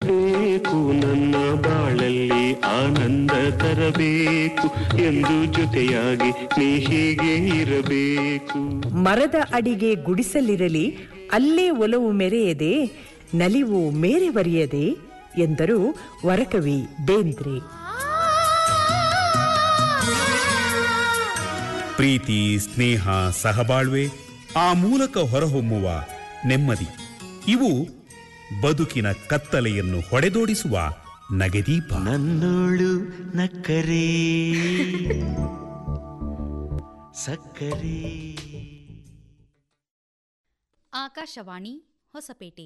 ಬರಬೇಕು ನನ್ನ ಬಾಳಲ್ಲಿ ಆನಂದ ತರಬೇಕು ಎಂದು ಜೊತೆಯಾಗಿ ನೀ ಹೀಗೆ ಇರಬೇಕು ಮರದ ಅಡಿಗೆ ಗುಡಿಸಲಿರಲಿ ಅಲ್ಲೇ ಒಲವು ಮೆರೆಯದೆ ನಲಿವು ಮೇರೆ ಬರೆಯದೆ ಎಂದರು ವರಕವಿ ಬೇಂದ್ರೆ ಪ್ರೀತಿ ಸ್ನೇಹ ಸಹಬಾಳ್ವೆ ಆ ಮೂಲಕ ಹೊರಹೊಮ್ಮುವ ನೆಮ್ಮದಿ ಇವು ಬದುಕಿನ ಕತ್ತಲೆಯನ್ನು ಹೊಡೆದೋಡಿಸುವ ನಗೆದೀಪ ನನ್ನೋಳು ನಕ್ಕರೆ ಸಕ್ಕರೆ ಆಕಾಶವಾಣಿ ಹೊಸಪೇಟೆ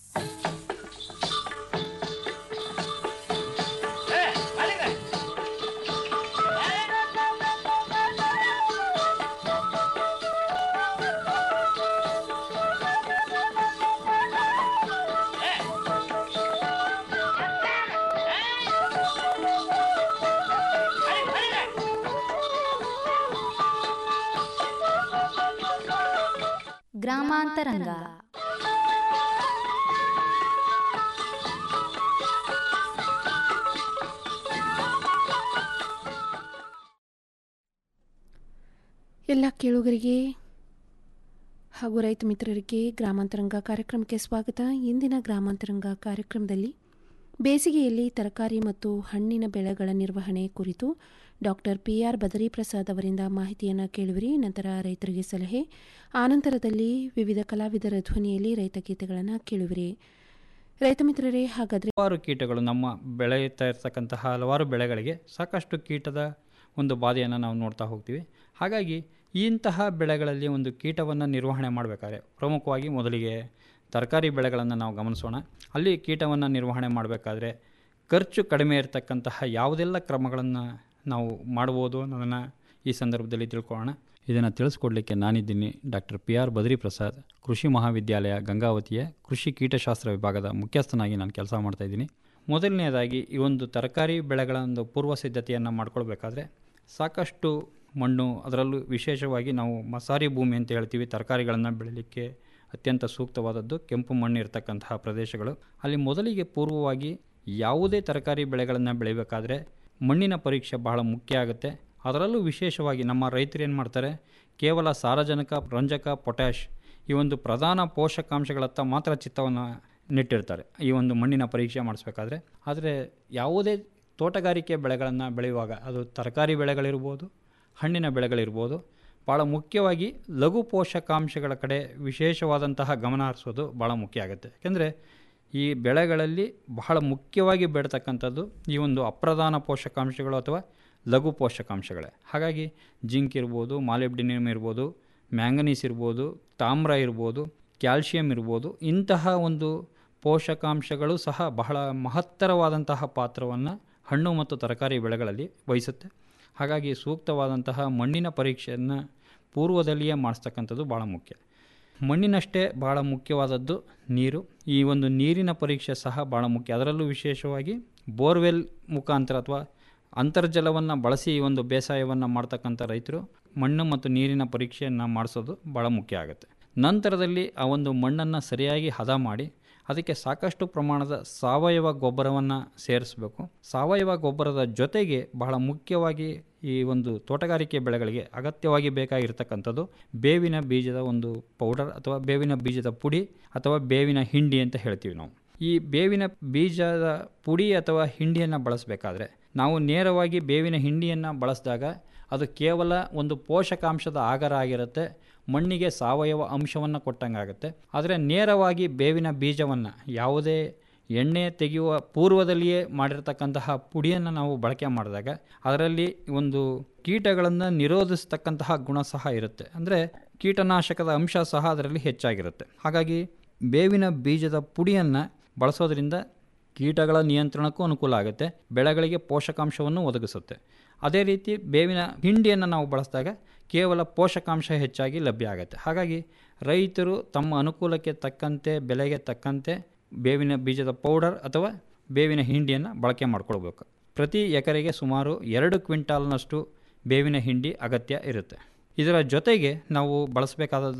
ಗ್ರಾಮಾಂತರಂಗ ಎಲ್ಲ ಕೇಳುಗರಿಗೆ ಹಾಗೂ ರೈತ ಮಿತ್ರರಿಗೆ ಗ್ರಾಮಾಂತರಂಗ ಕಾರ್ಯಕ್ರಮಕ್ಕೆ ಸ್ವಾಗತ ಇಂದಿನ ಗ್ರಾಮಾಂತರಂಗ ಕಾರ್ಯಕ್ರಮದಲ್ಲಿ ಬೇಸಿಗೆಯಲ್ಲಿ ತರಕಾರಿ ಮತ್ತು ಹಣ್ಣಿನ ಬೆಳೆಗಳ ನಿರ್ವಹಣೆ ಕುರಿತು doctor P R Badari Prasad ಅವರಿಂದ ಮಾಹಿತಿಯನ್ನು ಕೇಳುವಿರಿ ನಂತರ ರೈತರಿಗೆ ಸಲಹೆ ಆನಂತರದಲ್ಲಿ ವಿವಿಧ ಕಲಾವಿದರ ಧ್ವನಿಯಲ್ಲಿ ರೈತ ಗೀತೆಗಳನ್ನು ಕೇಳುವಿರಿ ರೈತ ಮಿತ್ರರೇ ಹಾಗಾದರೆ ಹಲವಾರು ಕೀಟಗಳು ನಮ್ಮ ಬೆಳೆಯುತ್ತಾ ಇರ್ತಕ್ಕಂತಹ ಹಲವಾರು ಬೆಳೆಗಳಿಗೆ ಸಾಕಷ್ಟು ಕೀಟದ ಒಂದು ಬಾಧೆಯನ್ನು ನಾವು ನೋಡ್ತಾ ಹೋಗ್ತೀವಿ ಹಾಗಾಗಿ ಇಂತಹ ಬೆಳೆಗಳಲ್ಲಿ ಒಂದು ಕೀಟವನ್ನು ನಿರ್ವಹಣೆ ಮಾಡಬೇಕಾದ್ರೆ ಪ್ರಮುಖವಾಗಿ ಮೊದಲಿಗೆ ತರಕಾರಿ ಬೆಳೆಗಳನ್ನು ನಾವು ಗಮನಿಸೋಣ ಅಲ್ಲಿ ಕೀಟವನ್ನು ನಿರ್ವಹಣೆ ಮಾಡಬೇಕಾದ್ರೆ ಖರ್ಚು ಕಡಿಮೆ ಇರತಕ್ಕಂತಹ ಯಾವುದೆಲ್ಲ ಕ್ರಮಗಳನ್ನು ನಾವು ಮಾಡ್ಬೋದು ಅನ್ನೋದನ್ನು ಈ ಸಂದರ್ಭದಲ್ಲಿ ತಿಳ್ಕೊಳ್ಳೋಣ ಇದನ್ನು ತಿಳಿಸ್ಕೊಡ್ಲಿಕ್ಕೆ ನಾನಿದ್ದೀನಿ doctor P R Badri Prasad ಕೃಷಿ ಮಹಾವಿದ್ಯಾಲಯ ಗಂಗಾವತಿಯ ಕೃಷಿ ಕೀಟಶಾಸ್ತ್ರ ವಿಭಾಗದ ಮುಖ್ಯಸ್ಥನಾಗಿ ನಾನು ಕೆಲಸ ಮಾಡ್ತಾ ಇದ್ದೀನಿ ಮೊದಲನೆಯದಾಗಿ ಈ ಒಂದು ತರಕಾರಿ ಬೆಳೆಗಳ ಒಂದು ಪೂರ್ವ ಸಿದ್ಧತೆಯನ್ನು ಮಾಡ್ಕೊಳ್ಬೇಕಾದ್ರೆ ಸಾಕಷ್ಟು ಮಣ್ಣು ಅದರಲ್ಲೂ ವಿಶೇಷವಾಗಿ ನಾವು ಮಸಾರಿ ಭೂಮಿ ಅಂತ ಹೇಳ್ತೀವಿ ತರಕಾರಿಗಳನ್ನು ಬೆಳೀಲಿಕ್ಕೆ ಅತ್ಯಂತ ಸೂಕ್ತವಾದದ್ದು ಕೆಂಪು ಮಣ್ಣು ಇರತಕ್ಕಂತಹ ಪ್ರದೇಶಗಳು ಅಲ್ಲಿ ಮೊದಲಿಗೆ ಪೂರ್ವವಾಗಿ ಯಾವುದೇ ತರಕಾರಿ ಬೆಳೆಗಳನ್ನು ಬೆಳಿಬೇಕಾದ್ರೆ ಮಣ್ಣಿನ ಪರೀಕ್ಷೆ ಬಹಳ ಮುಖ್ಯ ಆಗುತ್ತೆ ಅದರಲ್ಲೂ ವಿಶೇಷವಾಗಿ ನಮ್ಮ ರೈತರು ಏನು ಮಾಡ್ತಾರೆ ಕೇವಲ ಸಾರಜನಕ ರಂಜಕ ಪೊಟ್ಯಾಷ್ ಈ ಒಂದು ಪ್ರಧಾನ ಪೋಷಕಾಂಶಗಳತ್ತ ಮಾತ್ರ ಚಿತ್ತವನ್ನು ನೆಟ್ಟಿರ್ತಾರೆ ಈ ಒಂದು ಮಣ್ಣಿನ ಪರೀಕ್ಷೆ ಮಾಡಿಸ್ಬೇಕಾದ್ರೆ ಆದರೆ ಯಾವುದೇ ತೋಟಗಾರಿಕೆ ಬೆಳೆಗಳನ್ನು ಬೆಳೆಯುವಾಗ ಅದು ತರಕಾರಿ ಬೆಳೆಗಳಿರ್ಬೋದು ಹಣ್ಣಿನ ಬೆಳೆಗಳಿರ್ಬೋದು ಭಾಳ ಮುಖ್ಯವಾಗಿ ಲಘು ಪೋಷಕಾಂಶಗಳ ಕಡೆ ವಿಶೇಷವಾದಂತಹ ಗಮನ ಹರಿಸೋದು ಭಾಳ ಮುಖ್ಯ ಆಗುತ್ತೆ ಯಾಕೆಂದರೆ ಈ ಬೆಳೆಗಳಲ್ಲಿ ಬಹಳ ಮುಖ್ಯವಾಗಿ ಬೆಳತಕ್ಕಂಥದ್ದು ಈ ಒಂದು ಅಪ್ರಧಾನ ಪೋಷಕಾಂಶಗಳು ಅಥವಾ ಲಘು ಪೋಷಕಾಂಶಗಳೇ ಹಾಗಾಗಿ ಜಿಂಕ್ ಇರ್ಬೋದು ಮಾಲಿಬ್ಡಿನಿಯಮ್ ಇರ್ಬೋದು ಮ್ಯಾಂಗನೀಸ್ ಇರ್ಬೋದು ತಾಮ್ರ ಇರ್ಬೋದು ಕ್ಯಾಲ್ಶಿಯಂ ಇರ್ಬೋದು ಇಂತಹ ಒಂದು ಪೋಷಕಾಂಶಗಳು ಸಹ ಬಹಳ ಮಹತ್ತರವಾದಂತಹ ಪಾತ್ರವನ್ನು ಹಣ್ಣು ಮತ್ತು ತರಕಾರಿ ಬೆಳೆಗಳಲ್ಲಿ ವಹಿಸುತ್ತೆ ಹಾಗಾಗಿ ಸೂಕ್ತವಾದಂತಹ ಮಣ್ಣಿನ ಪರೀಕ್ಷೆಯನ್ನು ಪೂರ್ವದಲ್ಲಿಯೇ ಮಾಡಿಸ್ತಕ್ಕಂಥದ್ದು ಭಾಳ ಮುಖ್ಯ ಮಣ್ಣಿನಷ್ಟೇ ಭಾಳ ಮುಖ್ಯವಾದದ್ದು ನೀರು ಈ ಒಂದು ನೀರಿನ ಪರೀಕ್ಷೆ ಸಹ ಭಾಳ ಮುಖ್ಯ ಅದರಲ್ಲೂ ವಿಶೇಷವಾಗಿ ಬೋರ್ವೆಲ್ ಮುಖಾಂತರ ಅಥವಾ ಅಂತರ್ಜಲವನ್ನು ಬಳಸಿ ಈ ಒಂದು ಬೇಸಾಯವನ್ನು ಮಾಡ್ತಕ್ಕಂಥ ರೈತರು ಮಣ್ಣು ಮತ್ತು ನೀರಿನ ಪರೀಕ್ಷೆಯನ್ನು ಮಾಡಿಸೋದು ಭಾಳ ಮುಖ್ಯ ಆಗುತ್ತೆ ನಂತರದಲ್ಲಿ ಆ ಒಂದು ಮಣ್ಣನ್ನು ಸರಿಯಾಗಿ ಹದ ಮಾಡಿ ಅದಕ್ಕೆ ಸಾಕಷ್ಟು ಪ್ರಮಾಣದ ಸಾವಯವ ಗೊಬ್ಬರವನ್ನು ಸೇರಿಸಬೇಕು ಸಾವಯವ ಗೊಬ್ಬರದ ಜೊತೆಗೆ ಬಹಳ ಮುಖ್ಯವಾಗಿ ಈ ಒಂದು ತೋಟಗಾರಿಕೆ ಬೆಳೆಗಳಿಗೆ ಅಗತ್ಯವಾಗಿ ಬೇಕಾಗಿರ್ತಕ್ಕಂಥದ್ದು ಬೇವಿನ ಬೀಜದ ಒಂದು ಪೌಡರ್ ಅಥವಾ ಬೇವಿನ ಬೀಜದ ಪುಡಿ ಅಥವಾ ಬೇವಿನ ಹಿಂಡಿ ಅಂತ ಹೇಳ್ತೀವಿ ನಾವು ಈ ಬೇವಿನ ಬೀಜದ ಪುಡಿ ಅಥವಾ ಹಿಂಡಿಯನ್ನು ಬಳಸಬೇಕಾದ್ರೆ ನಾವು ನೇರವಾಗಿ ಬೇವಿನ ಹಿಂಡಿಯನ್ನು ಬಳಸಿದಾಗ ಅದು ಕೇವಲ ಒಂದು ಪೋಷಕಾಂಶದ ಆಗರ ಆಗಿರುತ್ತೆ ಮಣ್ಣಿಗೆ ಸಾವಯವ ಅಂಶವನ್ನು ಕೊಟ್ಟಂಗಾಗುತ್ತೆ ಆದರೆ ನೇರವಾಗಿ ಬೇವಿನ ಬೀಜವನ್ನು ಯಾವುದೇ ಎಣ್ಣೆ ತೆಗೆಯುವ ಪೂರ್ವದಲ್ಲಿಯೇ ಮಾಡಿರ್ತಕ್ಕಂತಹ ಪುಡಿಯನ್ನು ನಾವು ಬಳಕೆ ಮಾಡಿದಾಗ ಅದರಲ್ಲಿ ಒಂದು ಕೀಟಗಳನ್ನು ನಿರೋಧಿಸ್ತಕ್ಕಂತಹ ಗುಣ ಸಹ ಇರುತ್ತೆ ಅಂದರೆ ಕೀಟನಾಶಕದ ಅಂಶ ಸಹ ಅದರಲ್ಲಿ ಹೆಚ್ಚಾಗಿರುತ್ತೆ ಹಾಗಾಗಿ ಬೇವಿನ ಬೀಜದ ಪುಡಿಯನ್ನು ಬಳಸೋದ್ರಿಂದ ಕೀಟಗಳ ನಿಯಂತ್ರಣಕ್ಕೂ ಅನುಕೂಲ ಆಗುತ್ತೆ ಬೆಳೆಗಳಿಗೆ ಪೋಷಕಾಂಶವನ್ನು ಒದಗಿಸುತ್ತೆ ಅದೇ ರೀತಿ ಬೇವಿನ ಹಿಂಡಿಯನ್ನು ನಾವು ಬಳಸಿದಾಗ ಕೇವಲ ಪೋಷಕಾಂಶ ಹೆಚ್ಚಾಗಿ ಲಭ್ಯ ಆಗುತ್ತೆ ಹಾಗಾಗಿ ರೈತರು ತಮ್ಮ ಅನುಕೂಲಕ್ಕೆ ತಕ್ಕಂತೆ ಬೆಲೆಗೆ ತಕ್ಕಂತೆ ಬೇವಿನ ಬೀಜದ ಪೌಡರ್ ಅಥವಾ ಬೇವಿನ ಹಿಂಡಿಯನ್ನು ಬಳಕೆ ಮಾಡ್ಕೊಳ್ಬೇಕು ಪ್ರತಿ ಎಕರೆಗೆ ಸುಮಾರು ಎರಡು ಕ್ವಿಂಟಾಲ್ನಷ್ಟು ಬೇವಿನ ಹಿಂಡಿ ಅಗತ್ಯ ಇರುತ್ತೆ ಇದರ ಜೊತೆಗೆ ನಾವು ಬಳಸಬೇಕಾದದ್ದು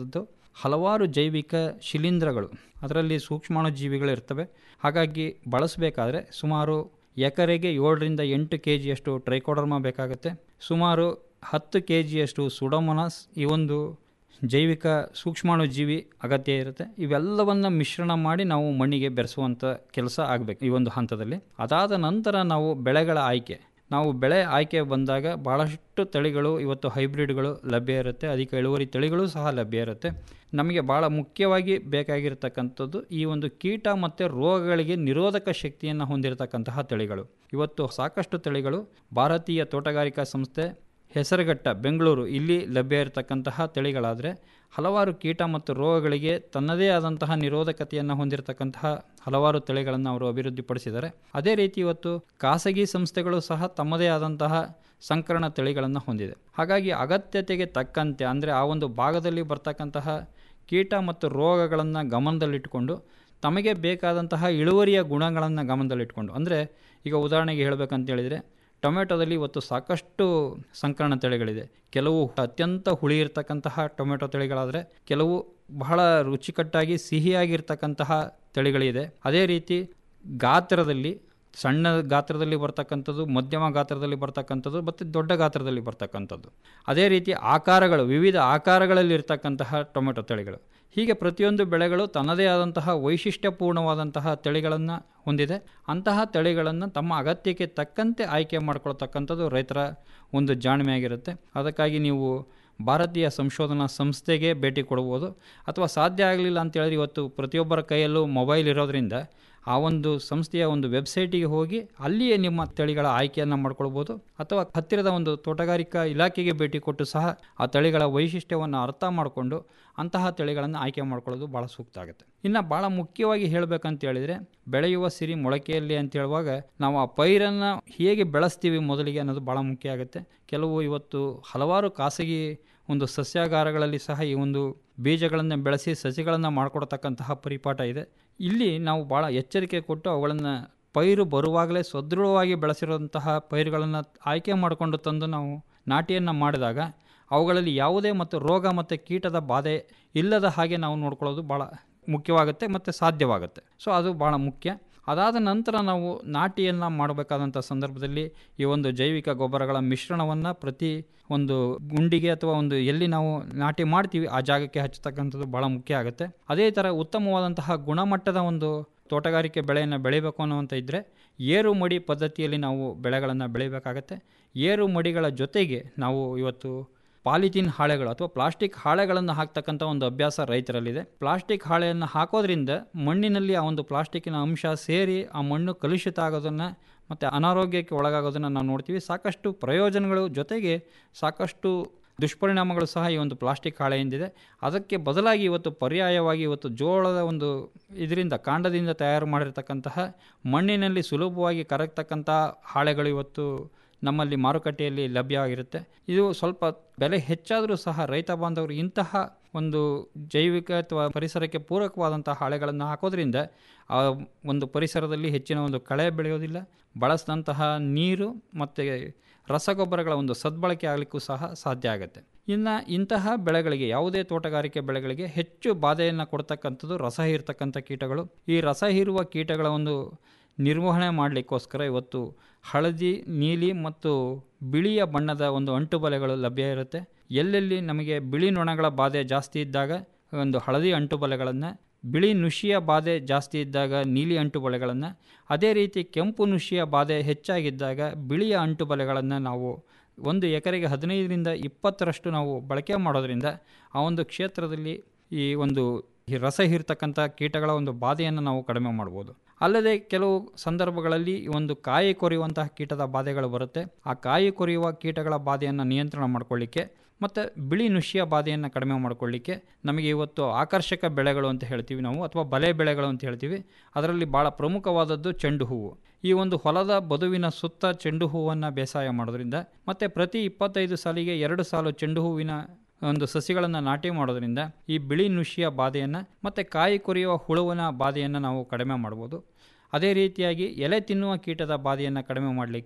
ಹಲವಾರು ಜೈವಿಕ ಶಿಲೀಂಧ್ರಗಳು ಅದರಲ್ಲಿ ಸೂಕ್ಷ್ಮಾಣು ಜೀವಿಗಳು ಇರ್ತವೆ ಹಾಗಾಗಿ ಬಳಸಬೇಕಾದ್ರೆ ಸುಮಾರು ಎಕರೆಗೆ ಏಳರಿಂದ ಎಂಟು ಕೆ ಜಿಯಷ್ಟು ಟ್ರೈಕೋಡರ್ಮಾ ಬೇಕಾಗುತ್ತೆ ಸುಮಾರು ಹತ್ತು ಕೆ ಜಿಯಷ್ಟು ಸುಡೋಮೊನಾಸ್ ಈ ಒಂದು ಜೈವಿಕ ಸೂಕ್ಷ್ಮಾಣು ಜೀವಿ ಅಗತ್ಯ ಇರುತ್ತೆ ಇವೆಲ್ಲವನ್ನ ಮಿಶ್ರಣ ಮಾಡಿ ನಾವು ಮಣ್ಣಿಗೆ ಬೆರೆಸುವಂಥ ಕೆಲಸ ಆಗಬೇಕು ಈ ಒಂದು ಹಂತದಲ್ಲಿ ಅದಾದ ನಂತರ ನಾವು ಬೆಳೆಗಳ ಆಯ್ಕೆ ನಾವು ಬೆಳೆ ಆಯ್ಕೆ ಬಂದಾಗ ಭಾಳಷ್ಟು ತಳಿಗಳು ಇವತ್ತು ಹೈಬ್ರಿಡ್ಗಳು ಲಭ್ಯ ಇರುತ್ತೆ ಅಧಿಕ ಇಳುವರಿ ತಳಿಗಳು ಸಹ ಲಭ್ಯ ಇರುತ್ತೆ ನಮಗೆ ಭಾಳ ಮುಖ್ಯವಾಗಿ ಬೇಕಾಗಿರ್ತಕ್ಕಂಥದ್ದು ಈ ಒಂದು ಕೀಟ ಮತ್ತು ರೋಗಗಳಿಗೆ ನಿರೋಧಕ ಶಕ್ತಿಯನ್ನು ಹೊಂದಿರತಕ್ಕಂತಹ ತಳಿಗಳು ಇವತ್ತು ಸಾಕಷ್ಟು ತಳಿಗಳು ಭಾರತೀಯ ತೋಟಗಾರಿಕಾ ಸಂಸ್ಥೆ ಹೆಸರುಘಟ್ಟ ಬೆಂಗಳೂರು ಇಲ್ಲಿ ಲಭ್ಯ ಇರತಕ್ಕಂತಹ ತಳಿಗಳಾದರೆ ಹಲವಾರು ಕೀಟ ಮತ್ತು ರೋಗಗಳಿಗೆ ತನ್ನದೇ ಆದಂತಹ ನಿರೋಧಕತೆಯನ್ನು ಹೊಂದಿರತಕ್ಕಂತಹ ಹಲವಾರು ತಳಿಗಳನ್ನು ಅವರು ಅಭಿವೃದ್ಧಿಪಡಿಸಿದ್ದಾರೆ ಅದೇ ರೀತಿ ಇವತ್ತು ಖಾಸಗಿ ಸಂಸ್ಥೆಗಳು ಸಹ ತಮ್ಮದೇ ಆದಂತಹ ಸಂಕರಣ ತಳಿಗಳನ್ನು ಹೊಂದಿದೆ ಹಾಗಾಗಿ ಅಗತ್ಯತೆಗೆ ತಕ್ಕಂತೆ ಅಂದರೆ ಆ ಒಂದು ಭಾಗದಲ್ಲಿ ಬರ್ತಕ್ಕಂತಹ ಕೀಟ ಮತ್ತು ರೋಗಗಳನ್ನು ಗಮನದಲ್ಲಿಟ್ಟುಕೊಂಡು ತಮಗೆ ಬೇಕಾದಂತಹ ಇಳುವರಿಯ ಗುಣಗಳನ್ನು ಗಮನದಲ್ಲಿಟ್ಕೊಂಡು ಅಂದರೆ ಈಗ ಉದಾಹರಣೆಗೆ ಹೇಳಬೇಕಂತ ಹೇಳಿದರೆ ಟೊಮೆಟೊದಲ್ಲಿ ಇವತ್ತು ಸಾಕಷ್ಟು ಸಂಕರಣ ತಳಿಗಳಿದೆ ಕೆಲವು ಅತ್ಯಂತ ಹುಳಿ ಇರತಕ್ಕಂತಹ ಟೊಮೆಟೊ ತಳಿಗಳಾದರೆ ಕೆಲವು ಬಹಳ ರುಚಿಕಟ್ಟಾಗಿ ಸಿಹಿಯಾಗಿರ್ತಕ್ಕಂತಹ ತಳಿಗಳಿದೆ ಅದೇ ರೀತಿ ಗಾತ್ರದಲ್ಲಿ ಸಣ್ಣ ಗಾತ್ರದಲ್ಲಿ ಬರ್ತಕ್ಕಂಥದ್ದು ಮಧ್ಯಮ ಗಾತ್ರದಲ್ಲಿ ಬರ್ತಕ್ಕಂಥದ್ದು ಮತ್ತು ದೊಡ್ಡ ಗಾತ್ರದಲ್ಲಿ ಬರ್ತಕ್ಕಂಥದ್ದು ಅದೇ ರೀತಿ ಆಕಾರಗಳು ವಿವಿಧ ಆಕಾರಗಳಲ್ಲಿ ಇರ್ತಕ್ಕಂತಹ ಟೊಮೆಟೊ ತಳಿಗಳು ಹೀಗೆ ಪ್ರತಿಯೊಂದು ಬೆಳೆಗಳು ತನ್ನದೇ ಆದಂತಹ ವೈಶಿಷ್ಟ್ಯಪೂರ್ಣವಾದಂತಹ ತಳಿಗಳನ್ನು ಹೊಂದಿದೆ ಅಂತಹ ತಳಿಗಳನ್ನು ತಮ್ಮ ಅಗತ್ಯಕ್ಕೆ ತಕ್ಕಂತೆ ಆಯ್ಕೆ ಮಾಡ್ಕೊಳ್ತಕ್ಕಂಥದ್ದು ರೈತರ ಒಂದು ಜಾಣ್ಮೆಯಾಗಿರುತ್ತೆ ಅದಕ್ಕಾಗಿ ನೀವು ಭಾರತೀಯ ಸಂಶೋಧನಾ ಸಂಸ್ಥೆಗೆ ಭೇಟಿ ಕೊಡ್ಬೋದು ಅಥವಾ ಸಾಧ್ಯ ಆಗಲಿಲ್ಲ ಅಂತ ಹೇಳಿದ್ರೆ ಇವತ್ತು ಪ್ರತಿಯೊಬ್ಬರ ಕೈಯಲ್ಲೂ ಮೊಬೈಲ್ ಇರೋದರಿಂದ ಆ ಒಂದು ಸಂಸ್ಥೆಯ ಒಂದು ವೆಬ್ಸೈಟಿಗೆ ಹೋಗಿ ಅಲ್ಲಿಯೇ ನಿಮ್ಮ ತಳಿಗಳ ಆಯ್ಕೆಯನ್ನು ಮಾಡ್ಕೊಳ್ಬೋದು ಅಥವಾ ಹತ್ತಿರದ ಒಂದು ತೋಟಗಾರಿಕಾ ಇಲಾಖೆಗೆ ಭೇಟಿ ಕೊಟ್ಟು ಸಹ ಆ ತಳಿಗಳ ವೈಶಿಷ್ಟ್ಯವನ್ನು ಅರ್ಥ ಮಾಡಿಕೊಂಡು ಅಂತಹ ತಳಿಗಳನ್ನು ಆಯ್ಕೆ ಮಾಡ್ಕೊಳ್ಳೋದು ಭಾಳ ಸೂಕ್ತ ಆಗುತ್ತೆ ಇನ್ನು ಭಾಳ ಮುಖ್ಯವಾಗಿ ಹೇಳಬೇಕಂತ ಹೇಳಿದರೆ ಬೆಳೆಯುವ ಸಿರಿ ಮೊಳಕೆಯಲ್ಲಿ ಅಂತ ಹೇಳುವಾಗ ನಾವು ಆ ಪೈರನ್ನು ಹೇಗೆ ಬೆಳೆಸ್ತೀವಿ ಮೊದಲಿಗೆ ಅನ್ನೋದು ಭಾಳ ಮುಖ್ಯ ಆಗುತ್ತೆ ಕೆಲವು ಇವತ್ತು ಹಲವಾರು ಖಾಸಗಿ ಒಂದು ಸಸ್ಯಾಗಾರಗಳಲ್ಲಿ ಸಹ ಈ ಒಂದು ಬೀಜಗಳನ್ನು ಬೆಳೆಸಿ ಸಸಿಗಳನ್ನು ಮಾಡಿಕೊಡ್ತಕ್ಕಂತಹ ಪರಿಪಾಠ ಇದೆ ಇಲ್ಲಿ ನಾವು ಭಾಳ ಎಚ್ಚರಿಕೆ ಕೊಟ್ಟು ಅವುಗಳನ್ನು ಪೈರು ಬರುವಾಗಲೇ ಸದೃಢವಾಗಿ ಬೆಳೆಸಿರುವಂತಹ ಪೈರುಗಳನ್ನು ಆಯ್ಕೆ ಮಾಡಿಕೊಂಡು ತಂದು ನಾವು ನಾಟಿಯನ್ನು ಮಾಡಿದಾಗ ಅವುಗಳಲ್ಲಿ ಯಾವುದೇ ಮತ್ತು ರೋಗ ಮತ್ತು ಕೀಟದ ಬಾಧೆ ಇಲ್ಲದ ಹಾಗೆ ನಾವು ನೋಡ್ಕೊಳ್ಳೋದು ಭಾಳ ಮುಖ್ಯವಾಗುತ್ತೆ ಮತ್ತು ಸಾಧ್ಯವಾಗುತ್ತೆ ಸೊ ಅದು ಭಾಳ ಮುಖ್ಯ ಅದಾದ ನಂತರ ನಾವು ನಾಟಿಯನ್ನು ಮಾಡಬೇಕಾದಂಥ ಸಂದರ್ಭದಲ್ಲಿ ಈ ಒಂದು ಜೈವಿಕ ಗೊಬ್ಬರಗಳ ಮಿಶ್ರಣವನ್ನು ಪ್ರತಿ ಒಂದು ಗುಂಡಿಗೆ ಅಥವಾ ಒಂದು ಎಲ್ಲಿ ನಾವು ನಾಟಿ ಮಾಡ್ತೀವಿ ಆ ಜಾಗಕ್ಕೆ ಹಚ್ಚತಕ್ಕಂಥದ್ದು ಭಾಳ ಮುಖ್ಯ ಆಗುತ್ತೆ ಅದೇ ಥರ ಉತ್ತಮವಾದಂತಹ ಗುಣಮಟ್ಟದ ಒಂದು ತೋಟಗಾರಿಕೆ ಬೆಳೆಯನ್ನು ಬೆಳಿಬೇಕು ಅನ್ನುವಂಥ ಇದ್ದರೆ ಏರು ಮಡಿ ಪದ್ಧತಿಯಲ್ಲಿ ನಾವು ಬೆಳೆಗಳನ್ನು ಬೆಳಿಬೇಕಾಗತ್ತೆ ಏರು ಮಡಿಗಳ ಜೊತೆಗೆ ನಾವು ಇವತ್ತು ಪಾಲಿಥೀನ್ ಹಾಳೆಗಳು ಅಥವಾ ಪ್ಲಾಸ್ಟಿಕ್ ಹಾಳೆಗಳನ್ನು ಹಾಕ್ತಕ್ಕಂಥ ಒಂದು ಅಭ್ಯಾಸ ರೈತರಲ್ಲಿದೆ ಪ್ಲಾಸ್ಟಿಕ್ ಹಾಳೆಯನ್ನು ಹಾಕೋದ್ರಿಂದ ಮಣ್ಣಿನಲ್ಲಿ ಆ ಒಂದು ಪ್ಲಾಸ್ಟಿಕ್ಕಿನ ಅಂಶ ಸೇರಿ ಆ ಮಣ್ಣು ಕಲುಷಿತ ಆಗೋದನ್ನು ಮತ್ತು ಅನಾರೋಗ್ಯಕ್ಕೆ ಒಳಗಾಗೋದನ್ನು ನಾವು ನೋಡ್ತೀವಿ ಸಾಕಷ್ಟು ಪ್ರಯೋಜನಗಳು ಜೊತೆಗೆ ಸಾಕಷ್ಟು ದುಷ್ಪರಿಣಾಮಗಳು ಸಹ ಈ ಒಂದು ಪ್ಲಾಸ್ಟಿಕ್ ಹಾಳೆಯಿಂದಿದೆ ಅದಕ್ಕೆ ಬದಲಾಗಿ ಇವತ್ತು ಪರ್ಯಾಯವಾಗಿ ಇವತ್ತು ಜೋಳದ ಒಂದು ಇದರಿಂದ ಕಾಂಡದಿಂದ ತಯಾರು ಮಾಡಿರ್ತಕ್ಕಂತಹ ಮಣ್ಣಿನಲ್ಲಿ ಸುಲಭವಾಗಿ ಕರಗ್ತಕ್ಕಂಥ ಹಾಳೆಗಳು ಇವತ್ತು ನಮ್ಮಲ್ಲಿ ಮಾರುಕಟ್ಟೆಯಲ್ಲಿ ಲಭ್ಯವಾಗಿರುತ್ತೆ ಇದು ಸ್ವಲ್ಪ ಬೆಲೆ ಹೆಚ್ಚಾದರೂ ಸಹ ರೈತ ಬಾಂಧವರು ಇಂತಹ ಒಂದು ಜೈವಿಕ ಅಥವಾ ಪರಿಸರಕ್ಕೆ ಪೂರಕವಾದಂಥ ಹಾಳೆಗಳನ್ನು ಹಾಕೋದ್ರಿಂದ ಆ ಒಂದು ಪರಿಸರದಲ್ಲಿ ಹೆಚ್ಚಿನ ಒಂದು ಕಳೆ ಬೆಳೆಯೋದಿಲ್ಲ ಬಳಸಿದಂತಹ ನೀರು ಮತ್ತು ರಸಗೊಬ್ಬರಗಳ ಒಂದು ಸದ್ಬಳಕೆ ಆಗಲಿಕ್ಕೂ ಸಹ ಸಾಧ್ಯ ಆಗುತ್ತೆ ಇನ್ನು ಇಂತಹ ಬೆಳೆಗಳಿಗೆ ಯಾವುದೇ ತೋಟಗಾರಿಕೆ ಬೆಳೆಗಳಿಗೆ ಹೆಚ್ಚು ಬಾಧೆಯನ್ನು ಕೊಡ್ತಕ್ಕಂಥದ್ದು ರಸ ಹೀರ್ತಕ್ಕಂಥ ಕೀಟಗಳು ಈ ರಸ ಹೀರುವ ಕೀಟಗಳ ಒಂದು ನಿರ್ವಹಣೆ ಮಾಡಲಿಕ್ಕೋಸ್ಕರ ಇವತ್ತು ಹಳದಿ ನೀಲಿ ಮತ್ತು ಬಿಳಿಯ ಬಣ್ಣದ ಒಂದು ಅಂಟುಬಲೆಗಳು ಲಭ್ಯ ಇರುತ್ತೆ ಎಲ್ಲೆಲ್ಲಿ ನಮಗೆ ಬಿಳಿ ನೊಣಗಳ ಬಾಧೆ ಜಾಸ್ತಿ ಇದ್ದಾಗ ಒಂದು ಹಳದಿ ಅಂಟುಬಲೆಗಳನ್ನು ಬಿಳಿ ನುಷಿಯ ಬಾಧೆ ಜಾಸ್ತಿ ಇದ್ದಾಗ ನೀಲಿ ಅಂಟುಬಲೆಗಳನ್ನು ಅದೇ ರೀತಿ ಕೆಂಪು ನುಷಿಯ ಬಾಧೆ ಹೆಚ್ಚಾಗಿದ್ದಾಗ ಬಿಳಿಯ ಅಂಟುಬಲೆಗಳನ್ನು ನಾವು ಒಂದು ಎಕರೆಗೆ ಹದಿನೈದರಿಂದ ಇಪ್ಪತ್ತರಷ್ಟು ನಾವು ಬಳಕೆ ಮಾಡೋದ್ರಿಂದ ಆ ಒಂದು ಕ್ಷೇತ್ರದಲ್ಲಿ ಈ ಒಂದು ಈ ರಸ ಹೀರ್ತಕ್ಕಂಥ ಕೀಟಗಳ ಒಂದು ಬಾಧೆಯನ್ನು ನಾವು ಕಡಿಮೆ ಮಾಡ್ಬೋದು ಅಲ್ಲದೆ ಕೆಲವು ಸಂದರ್ಭಗಳಲ್ಲಿ ಈ ಒಂದು ಕಾಯಿ ಕೊರೆಯುವಂತಹ ಕೀಟದ ಬಾಧೆಗಳು ಬರುತ್ತೆ ಆ ಕಾಯಿ ಕೊರೆಯುವ ಕೀಟಗಳ ಬಾಧೆಯನ್ನು ನಿಯಂತ್ರಣ ಮಾಡ್ಕೊಳ್ಳಿಕ್ಕೆ ಮತ್ತು ಬಿಳಿ ನುಷಿಯ ಬಾಧೆಯನ್ನು ಕಡಿಮೆ ಮಾಡ್ಕೊಳ್ಳಿಕ್ಕೆ ನಮಗೆ ಇವತ್ತು ಆಕರ್ಷಕ ಬೆಳೆಗಳು ಅಂತ ಹೇಳ್ತೀವಿ ನಾವು ಅಥವಾ ಬಲೆ ಬೆಳೆಗಳು ಅಂತ ಹೇಳ್ತೀವಿ ಅದರಲ್ಲಿ ಭಾಳ ಪ್ರಮುಖವಾದದ್ದು ಚೆಂಡು ಹೂವು ಈ ಒಂದು ಹೊಲದ ಬದುವಿನ ಸುತ್ತ ಚೆಂಡು ಹೂವನ್ನು ಬೇಸಾಯ ಮಾಡೋದ್ರಿಂದ ಮತ್ತು ಪ್ರತಿ ಇಪ್ಪತ್ತೈದು ಸಾಲಿಗೆ ಎರಡು ಸಾಲು ಚೆಂಡು ಹೂವಿನ ಒಂದು ಸಸಿಗಳನ್ನು ನಾಟಿ ಮಾಡೋದ್ರಿಂದ ಈ ಬಿಳಿ ನುಷಿಯ ಬಾಧೆಯನ್ನು ಮತ್ತು ಕಾಯಿ ಕೊರೆಯುವ ಹುಳುವಿನ ಬಾಧೆಯನ್ನು ನಾವು ಕಡಿಮೆ ಮಾಡ್ಬೋದು ಅದೇ ರೀತಿಯಾಗಿ ಎಲೆ ತಿನ್ನುವ ಕೀಟದ ಬಾಧೆಯನ್ನು ಕಡಿಮೆ ಮಾಡಲಿಕ್ಕೆ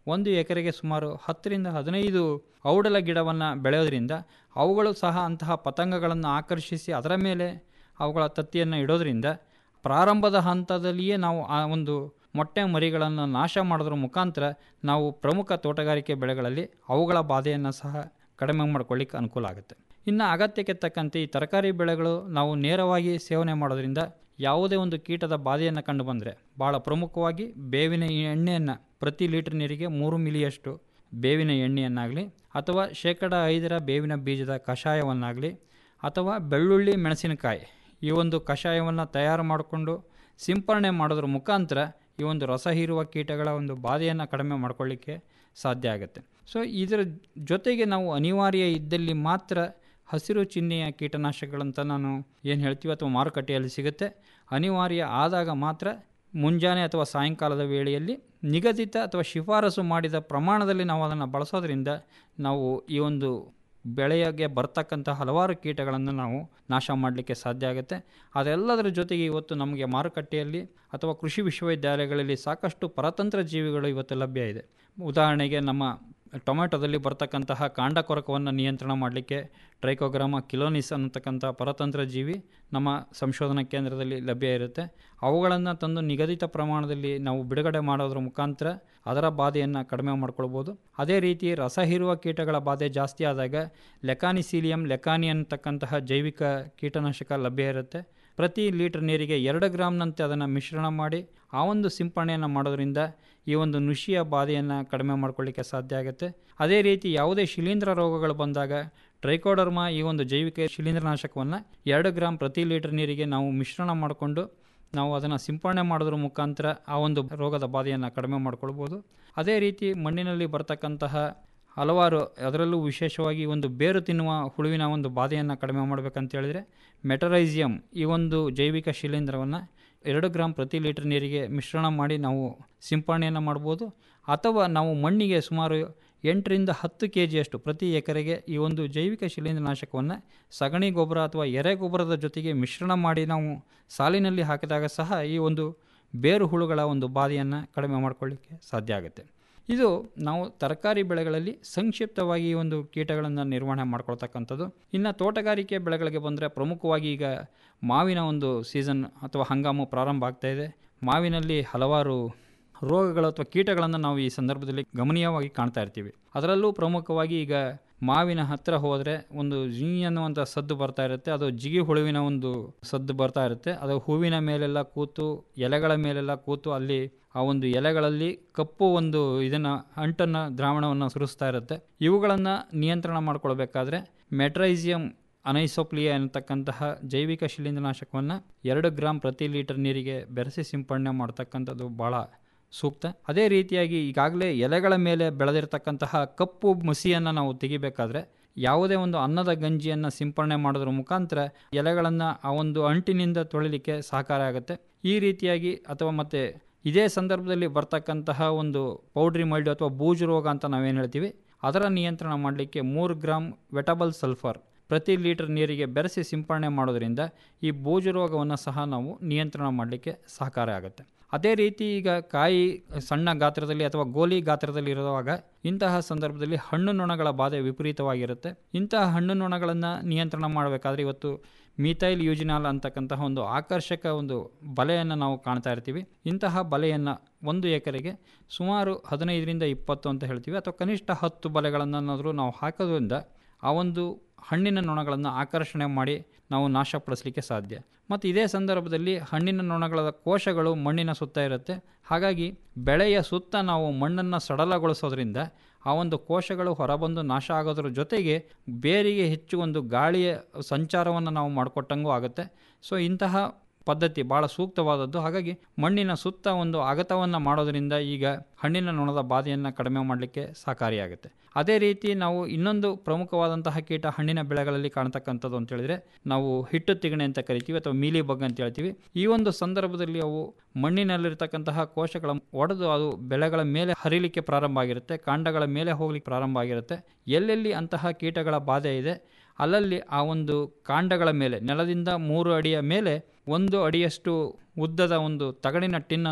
ಒಂದು ಎಕರೆಗೆ ಸುಮಾರು ಹತ್ತರಿಂದ ಹದಿನೈದು ಔಡಲ ಗಿಡವನ್ನು ಬೆಳೆಯೋದ್ರಿಂದ ಅವುಗಳು ಸಹ ಅಂತಹ ಪತಂಗಗಳನ್ನು ಆಕರ್ಷಿಸಿ ಅದರ ಮೇಲೆ ಅವುಗಳ ತತ್ತಿಯನ್ನು ಇಡೋದ್ರಿಂದ ಪ್ರಾರಂಭದ ಹಂತದಲ್ಲಿಯೇ ನಾವು ಆ ಒಂದು ಮೊಟ್ಟೆ ಮರಿಗಳನ್ನು ನಾಶ ಮಾಡೋದ್ರ ಮುಖಾಂತರ ನಾವು ಪ್ರಮುಖ ತೋಟಗಾರಿಕೆ ಬೆಳೆಗಳಲ್ಲಿ ಅವುಗಳ ಬಾಧೆಯನ್ನು ಸಹ ಕಡಿಮೆ ಮಾಡ್ಕೊಳ್ಳಿಕ್ಕೆ ಅನುಕೂಲ ಆಗುತ್ತೆ ಇನ್ನು ಅಗತ್ಯಕ್ಕೆ ತಕ್ಕಂತೆ ಈ ತರಕಾರಿ ಬೆಳೆಗಳು ನಾವು ನೇರವಾಗಿ ಸೇವನೆ ಮಾಡೋದ್ರಿಂದ ಯಾವುದೇ ಒಂದು ಕೀಟದ ಬಾಧೆಯನ್ನು ಕಂಡು ಬಂದರೆ ಭಾಳ ಪ್ರಮುಖವಾಗಿ ಬೇವಿನ ಎಣ್ಣೆಯನ್ನು ಪ್ರತಿ ಲೀಟರ್ ನೀರಿಗೆ ಮೂರು ಮಿಲಿಯಷ್ಟು ಬೇವಿನ ಎಣ್ಣೆಯನ್ನಾಗಲಿ ಅಥವಾ ಶೇಕಡ ಐದರ ಬೇವಿನ ಬೀಜದ ಕಷಾಯವನ್ನಾಗಲಿ ಅಥವಾ ಬೆಳ್ಳುಳ್ಳಿ ಮೆಣಸಿನಕಾಯಿ ಈ ಒಂದು ಕಷಾಯವನ್ನು ತಯಾರು ಮಾಡಿಕೊಂಡು ಸಿಂಪರಣೆ ಮಾಡೋದ್ರ ಮುಖಾಂತರ ಈ ಒಂದು ರಸ ಹೀರುವ ಕೀಟಗಳ ಒಂದು ಬಾಧೆಯನ್ನು ಕಡಿಮೆ ಮಾಡ್ಕೊಳ್ಳಿಕ್ಕೆ ಸಾಧ್ಯ ಆಗುತ್ತೆ ಸೊ ಇದರ ಜೊತೆಗೆ ನಾವು ಅನಿವಾರ್ಯ ಇದ್ದಲ್ಲಿ ಮಾತ್ರ ಹಸಿರು ಚಿಹ್ನೆಯ ಕೀಟನಾಶಕಗಳಂತ ನಾನು ಏನು ಹೇಳ್ತೀವಿ ಅಥವಾ ಮಾರುಕಟ್ಟೆಯಲ್ಲಿ ಸಿಗುತ್ತೆ ಅನಿವಾರ್ಯ ಆದಾಗ ಮಾತ್ರ ಮುಂಜಾನೆ ಅಥವಾ ಸಾಯಂಕಾಲದ ವೇಳೆಯಲ್ಲಿ ನಿಗದಿತ ಅಥವಾ ಶಿಫಾರಸು ಮಾಡಿದ ಪ್ರಮಾಣದಲ್ಲಿ ನಾವು ಅದನ್ನು ಬಳಸೋದ್ರಿಂದ ನಾವು ಈ ಒಂದು ಬೆಳೆಯಗೆ ಬರ್ತಕ್ಕಂಥ ಹಲವಾರು ಕೀಟಗಳನ್ನು ನಾವು ನಾಶ ಮಾಡಲಿಕ್ಕೆ ಸಾಧ್ಯ ಆಗುತ್ತೆ ಅದೆಲ್ಲದರ ಜೊತೆಗೆ ಇವತ್ತು ನಮಗೆ ಮಾರುಕಟ್ಟೆಯಲ್ಲಿ ಅಥವಾ ಕೃಷಿ ವಿಶ್ವವಿದ್ಯಾಲಯಗಳಲ್ಲಿ ಸಾಕಷ್ಟು ಪರತಂತ್ರ ಜೀವಿಗಳು ಇವತ್ತು ಲಭ್ಯ ಇದೆ ಉದಾಹರಣೆಗೆ ನಮ್ಮ ಟೊಮೆಟೊದಲ್ಲಿ ಬರ್ತಕ್ಕಂತಹ ಕಾಂಡ ಕೊರಕವನ್ನು ನಿಯಂತ್ರಣ ಮಾಡಲಿಕ್ಕೆ ಟ್ರೈಕೋಗ್ರಾಮ ಕಿಲೋನಿಸ್ ಅನ್ನತಕ್ಕಂಥ ಪರತಂತ್ರ ಜೀವಿ ನಮ್ಮ ಸಂಶೋಧನಾ ಕೇಂದ್ರದಲ್ಲಿ ಲಭ್ಯ ಇರುತ್ತೆ ಅವುಗಳನ್ನು ತಂದು ನಿಗದಿತ ಪ್ರಮಾಣದಲ್ಲಿ ನಾವು ಬಿಡುಗಡೆ ಮಾಡೋದ್ರ ಮುಖಾಂತರ ಅದರ ಬಾಧೆಯನ್ನು ಕಡಿಮೆ ಮಾಡ್ಕೊಳ್ಬೋದು ಅದೇ ರೀತಿ ರಸ ಹೀರುವ ಕೀಟಗಳ ಬಾಧೆ ಜಾಸ್ತಿ ಆದಾಗ ಲೆಕಾನಿಸೀಲಿಯಂ ಲೆಕಾನಿ ಅನ್ನತಕ್ಕಂತಹ ಜೈವಿಕ ಕೀಟನಾಶಕ ಲಭ್ಯ ಇರುತ್ತೆ ಪ್ರತಿ ಲೀಟರ್ ನೀರಿಗೆ ಎರಡು ಗ್ರಾಮ್ನಂತೆ ಅದನ್ನು ಮಿಶ್ರಣ ಮಾಡಿ ಆ ಒಂದು ಸಿಂಪರಣೆಯನ್ನು ಮಾಡೋದ್ರಿಂದ ಈ ಒಂದು ನುಷಿಯ ಬಾಧೆಯನ್ನು ಕಡಿಮೆ ಮಾಡ್ಕೊಳ್ಳಿಕ್ಕೆ ಸಾಧ್ಯ ಆಗುತ್ತೆ ಅದೇ ರೀತಿ ಯಾವುದೇ ಶಿಲೀಂಧ್ರ ರೋಗಗಳು ಬಂದಾಗ ಟ್ರೈಕೋಡರ್ಮಾ ಈ ಒಂದು ಜೈವಿಕ ಶಿಲೀಂಧ್ರನಾಶಕವನ್ನು ಎರಡು ಗ್ರಾಮ್ ಪ್ರತಿ ಲೀಟರ್ ನೀರಿಗೆ ನಾವು ಮಿಶ್ರಣ ಮಾಡಿಕೊಂಡು ನಾವು ಅದನ್ನು ಸಿಂಪರಣೆ ಮಾಡೋದ್ರ ಮುಖಾಂತರ ಆ ಒಂದು ರೋಗದ ಬಾಧೆಯನ್ನು ಕಡಿಮೆ ಮಾಡ್ಕೊಳ್ಬೋದು ಅದೇ ರೀತಿ ಮಣ್ಣಿನಲ್ಲಿ ಬರ್ತಕ್ಕಂತಹ ಹಲವಾರು ಅದರಲ್ಲೂ ವಿಶೇಷವಾಗಿ ಒಂದು ಬೇರು ತಿನ್ನುವ ಹುಳುವಿನ ಒಂದು ಬಾಧೆಯನ್ನು ಕಡಿಮೆ ಮಾಡಬೇಕಂತ ಹೇಳಿದರೆ ಮೆಟರೈಸಿಯಂ ಈ ಒಂದು ಜೈವಿಕ ಶಿಲೀಂಧ್ರವನ್ನು ಎರಡು ಗ್ರಾಮ್ ಪ್ರತಿ ಲೀಟರ್ ನೀರಿಗೆ ಮಿಶ್ರಣ ಮಾಡಿ ನಾವು ಸಿಂಪರಣೆಯನ್ನು ಮಾಡ್ಬೋದು ಅಥವಾ ನಾವು ಮಣ್ಣಿಗೆ ಸುಮಾರು ಎಂಟರಿಂದ ಹತ್ತು ಕೆ ಜಿಯಷ್ಟು ಪ್ರತಿ ಎಕರೆಗೆ ಈ ಒಂದು ಜೈವಿಕ ಶಿಲೀಂಧ್ರನಾಶಕವನ್ನು ಸಗಣಿ ಗೊಬ್ಬರ ಅಥವಾ ಎರೆ ಗೊಬ್ಬರದ ಜೊತೆಗೆ ಮಿಶ್ರಣ ಮಾಡಿ ನಾವು ಸಾಲಿನಲ್ಲಿ ಹಾಕಿದಾಗ ಸಹ ಈ ಒಂದು ಬೇರು ಹುಳುಗಳ ಒಂದು ಬಾಧೆಯನ್ನು ಕಡಿಮೆ ಮಾಡಿಕೊಳ್ಳಿಕ್ಕೆ ಸಾಧ್ಯ ಆಗುತ್ತೆ ಇದು ನಾವು ತರಕಾರಿ ಬೆಳೆಗಳಲ್ಲಿ ಸಂಕ್ಷಿಪ್ತವಾಗಿ ಈ ಒಂದು ಕೀಟಗಳನ್ನು ನಿರ್ವಹಣೆ ಮಾಡ್ಕೊಳ್ತಕ್ಕಂಥದ್ದು ಇನ್ನು ತೋಟಗಾರಿಕೆ ಬೆಳೆಗಳಿಗೆ ಬಂದರೆ ಪ್ರಮುಖವಾಗಿ ಈಗ ಮಾವಿನ ಒಂದು ಸೀಸನ್ ಅಥವಾ ಹಂಗಾಮು ಪ್ರಾರಂಭ ಆಗ್ತಾ ಇದೆ ಮಾವಿನಲ್ಲಿ ಹಲವಾರು ರೋಗಗಳು ಅಥವಾ ಕೀಟಗಳನ್ನು ನಾವು ಈ ಸಂದರ್ಭದಲ್ಲಿ ಗಮನೀಯವಾಗಿ ಕಾಣ್ತಾ ಇರ್ತೀವಿ ಅದರಲ್ಲೂ ಪ್ರಮುಖವಾಗಿ ಈಗ ಮಾವಿನ ಹತ್ತಿರ ಹೋದರೆ ಒಂದು ಜೀ ಅನ್ನುವಂಥ ಸದ್ದು ಬರ್ತಾ ಇರುತ್ತೆ ಅದು ಜಿಗಿ ಹುಳುವಿನ ಒಂದು ಸದ್ದು ಬರ್ತಾ ಇರುತ್ತೆ ಅದು ಹೂವಿನ ಮೇಲೆಲ್ಲ ಕೂತು ಎಲೆಗಳ ಮೇಲೆಲ್ಲ ಕೂತು ಅಲ್ಲಿ ಆ ಒಂದು ಎಲೆಗಳಲ್ಲಿ ಕಪ್ಪು ಒಂದು ಇದನ್ನು ಅಂಟನ್ನು ದ್ರಾವಣವನ್ನು ಸುರಿಸ್ತಾ ಇರುತ್ತೆ ಇವುಗಳನ್ನು ನಿಯಂತ್ರಣ ಮಾಡ್ಕೊಳ್ಬೇಕಾದ್ರೆ ಮೆಟ್ರೈಸಿಯಂ ಅನೈಸೋಪ್ಲಿಯಾ ಅನ್ನತಕ್ಕಂತಹ ಜೈವಿಕ ಶಿಲೀಂಧ್ರನಾಶಕವನ್ನು ಎರಡು ಗ್ರಾಮ್ ಪ್ರತಿ ಲೀಟರ್ ನೀರಿಗೆ ಬೆರೆಸಿ ಸಿಂಪಡಣೆ ಮಾಡ್ತಕ್ಕಂಥದ್ದು ಭಾಳ ಸೂಕ್ತ ಅದೇ ರೀತಿಯಾಗಿ ಈಗಾಗಲೇ ಎಲೆಗಳ ಮೇಲೆ ಬೆಳೆದಿರತಕ್ಕಂತಹ ಕಪ್ಪು ಮಸಿಯನ್ನು ನಾವು ತೆಗಿಬೇಕಾದ್ರೆ ಯಾವುದೇ ಒಂದು ಅನ್ನದ ಗಂಜಿಯನ್ನು ಸಿಂಪರಣೆ ಮಾಡೋದ್ರ ಮುಖಾಂತರ ಎಲೆಗಳನ್ನು ಆ ಒಂದು ಅಂಟಿನಿಂದ ತೊಳಿಲಿಕ್ಕೆ ಸಹಕಾರ ಆಗುತ್ತೆ ಈ ರೀತಿಯಾಗಿ ಅಥವಾ ಮತ್ತು ಇದೇ ಸಂದರ್ಭದಲ್ಲಿ ಬರ್ತಕ್ಕಂತಹ ಒಂದು ಪೌಡ್ರಿ ಮೈಲ್ಡ್ ಅಥವಾ ಬೂಜು ರೋಗ ಅಂತ ನಾವೇನು ಹೇಳ್ತೀವಿ ಅದರ ನಿಯಂತ್ರಣ ಮಾಡಲಿಕ್ಕೆ ಮೂರು ಗ್ರಾಮ್ ವೆಟಬಲ್ ಸಲ್ಫರ್ ಪ್ರತಿ ಲೀಟರ್ ನೀರಿಗೆ ಬೆರೆಸಿ ಸಿಂಪರಣೆ ಮಾಡೋದ್ರಿಂದ ಈ ಬೂಜು ರೋಗವನ್ನು ಸಹ ನಾವು ನಿಯಂತ್ರಣ ಮಾಡಲಿಕ್ಕೆ ಸಹಕಾರ ಆಗುತ್ತೆ ಅದೇ ರೀತಿ ಈಗ ಕಾಯಿ ಸಣ್ಣ ಗಾತ್ರದಲ್ಲಿ ಅಥವಾ ಗೋಲಿ ಗಾತ್ರದಲ್ಲಿ ಇರುವಾಗ ಇಂತಹ ಸಂದರ್ಭದಲ್ಲಿ ಹಣ್ಣು ನೊಣಗಳ ಬಾಧೆ ವಿಪರೀತವಾಗಿರುತ್ತೆ ಇಂತಹ ಹಣ್ಣು ನೊಣಗಳನ್ನು ನಿಯಂತ್ರಣ ಮಾಡಬೇಕಾದ್ರೆ ಇವತ್ತು ಮೀಥೈಲ್ ಯೂಜಿನಾಲ್ ಅಂತಕ್ಕಂತಹ ಒಂದು ಆಕರ್ಷಕ ಒಂದು ಬಲೆಯನ್ನು ನಾವು ಕಾಣ್ತಾ ಇರ್ತೀವಿ ಇಂತಹ ಬಲೆಯನ್ನು ಒಂದು ಎಕರೆಗೆ ಸುಮಾರು ಹದಿನೈದರಿಂದ ಇಪ್ಪತ್ತು ಅಂತ ಹೇಳ್ತೀವಿ ಅಥವಾ ಕನಿಷ್ಠ ಹತ್ತು ಬಲೆಗಳನ್ನಾದರೂ ನಾವು ಹಾಕೋದ್ರಿಂದ ಆ ಒಂದು ಹಣ್ಣಿನ ನೊಣಗಳನ್ನು ಆಕರ್ಷಣೆ ಮಾಡಿ ನಾವು ನಾಶಪಡಿಸಲಿಕ್ಕೆ ಸಾಧ್ಯ ಮತ್ತು ಇದೇ ಸಂದರ್ಭದಲ್ಲಿ ಹಣ್ಣಿನ ನೊಣಗಳ ಕೋಶಗಳು ಮಣ್ಣಿನ ಸುತ್ತ ಇರುತ್ತೆ ಹಾಗಾಗಿ ಬೆಳೆಯ ಸುತ್ತ ನಾವು ಮಣ್ಣನ್ನು ಸಡಲಗೊಳಿಸೋದ್ರಿಂದ ಆ ಒಂದು ಕೋಶಗಳು ಹೊರಬಂದು ನಾಶ ಆಗೋದ್ರ ಜೊತೆಗೆ ಬೇರಿಗೆ ಹೆಚ್ಚು ಒಂದು ಗಾಳಿಯ ಸಂಚಾರವನ್ನು ನಾವು ಮಾಡಿಕೊಟ್ಟಂಗೂ ಆಗುತ್ತೆ ಸೊ ಇಂತಹ ಪದ್ಧತಿ ಭಾಳ ಸೂಕ್ತವಾದದ್ದು ಹಾಗಾಗಿ ಮಣ್ಣಿನ ಸುತ್ತ ಒಂದು ಅಗತವನ್ನು ಮಾಡೋದರಿಂದ ಈಗ ಹಣ್ಣಿನ ನೊಣದ ಬಾಧೆಯನ್ನು ಕಡಿಮೆ ಮಾಡಲಿಕ್ಕೆ ಸಹಕಾರಿಯಾಗುತ್ತೆ ಅದೇ ರೀತಿ ನಾವು ಇನ್ನೊಂದು ಪ್ರಮುಖವಾದಂತಹ ಕೀಟ ಹಣ್ಣಿನ ಬೆಳೆಗಳಲ್ಲಿ ಕಾಣ್ತಕ್ಕಂಥದ್ದು ಅಂತ ಹೇಳಿದ್ರೆ ನಾವು ಹಿಟ್ಟು ತಿಗಣೆ ಅಂತ ಕರಿತೀವಿ ಅಥವಾ ಮೀಲಿ ಬಗ್ ಅಂತ ಹೇಳ್ತೀವಿ ಈ ಒಂದು ಸಂದರ್ಭದಲ್ಲಿ ಅವು ಮಣ್ಣಿನಲ್ಲಿರ್ತಕ್ಕಂತಹ ಕೋಶಗಳ ಒಡೆದು ಅದು ಬೆಳೆಗಳ ಮೇಲೆ ಹರಿಲಿಕ್ಕೆ ಪ್ರಾರಂಭ ಆಗಿರುತ್ತೆ ಕಾಂಡಗಳ ಮೇಲೆ ಹೋಗ್ಲಿಕ್ಕೆ ಪ್ರಾರಂಭ ಆಗಿರುತ್ತೆ ಎಲ್ಲೆಲ್ಲಿ ಅಂತಹ ಕೀಟಗಳ ಬಾಧೆ ಇದೆ ಅಲ್ಲಲ್ಲಿ ಆ ಒಂದು ಕಾಂಡಗಳ ಮೇಲೆ ನೆಲದಿಂದ ಮೂರು ಅಡಿಯ ಮೇಲೆ ಒಂದು ಅಡಿಯಷ್ಟು ಉದ್ದದ ಒಂದು ತಗಡಿನ ಟಿನ್ನನ್ನು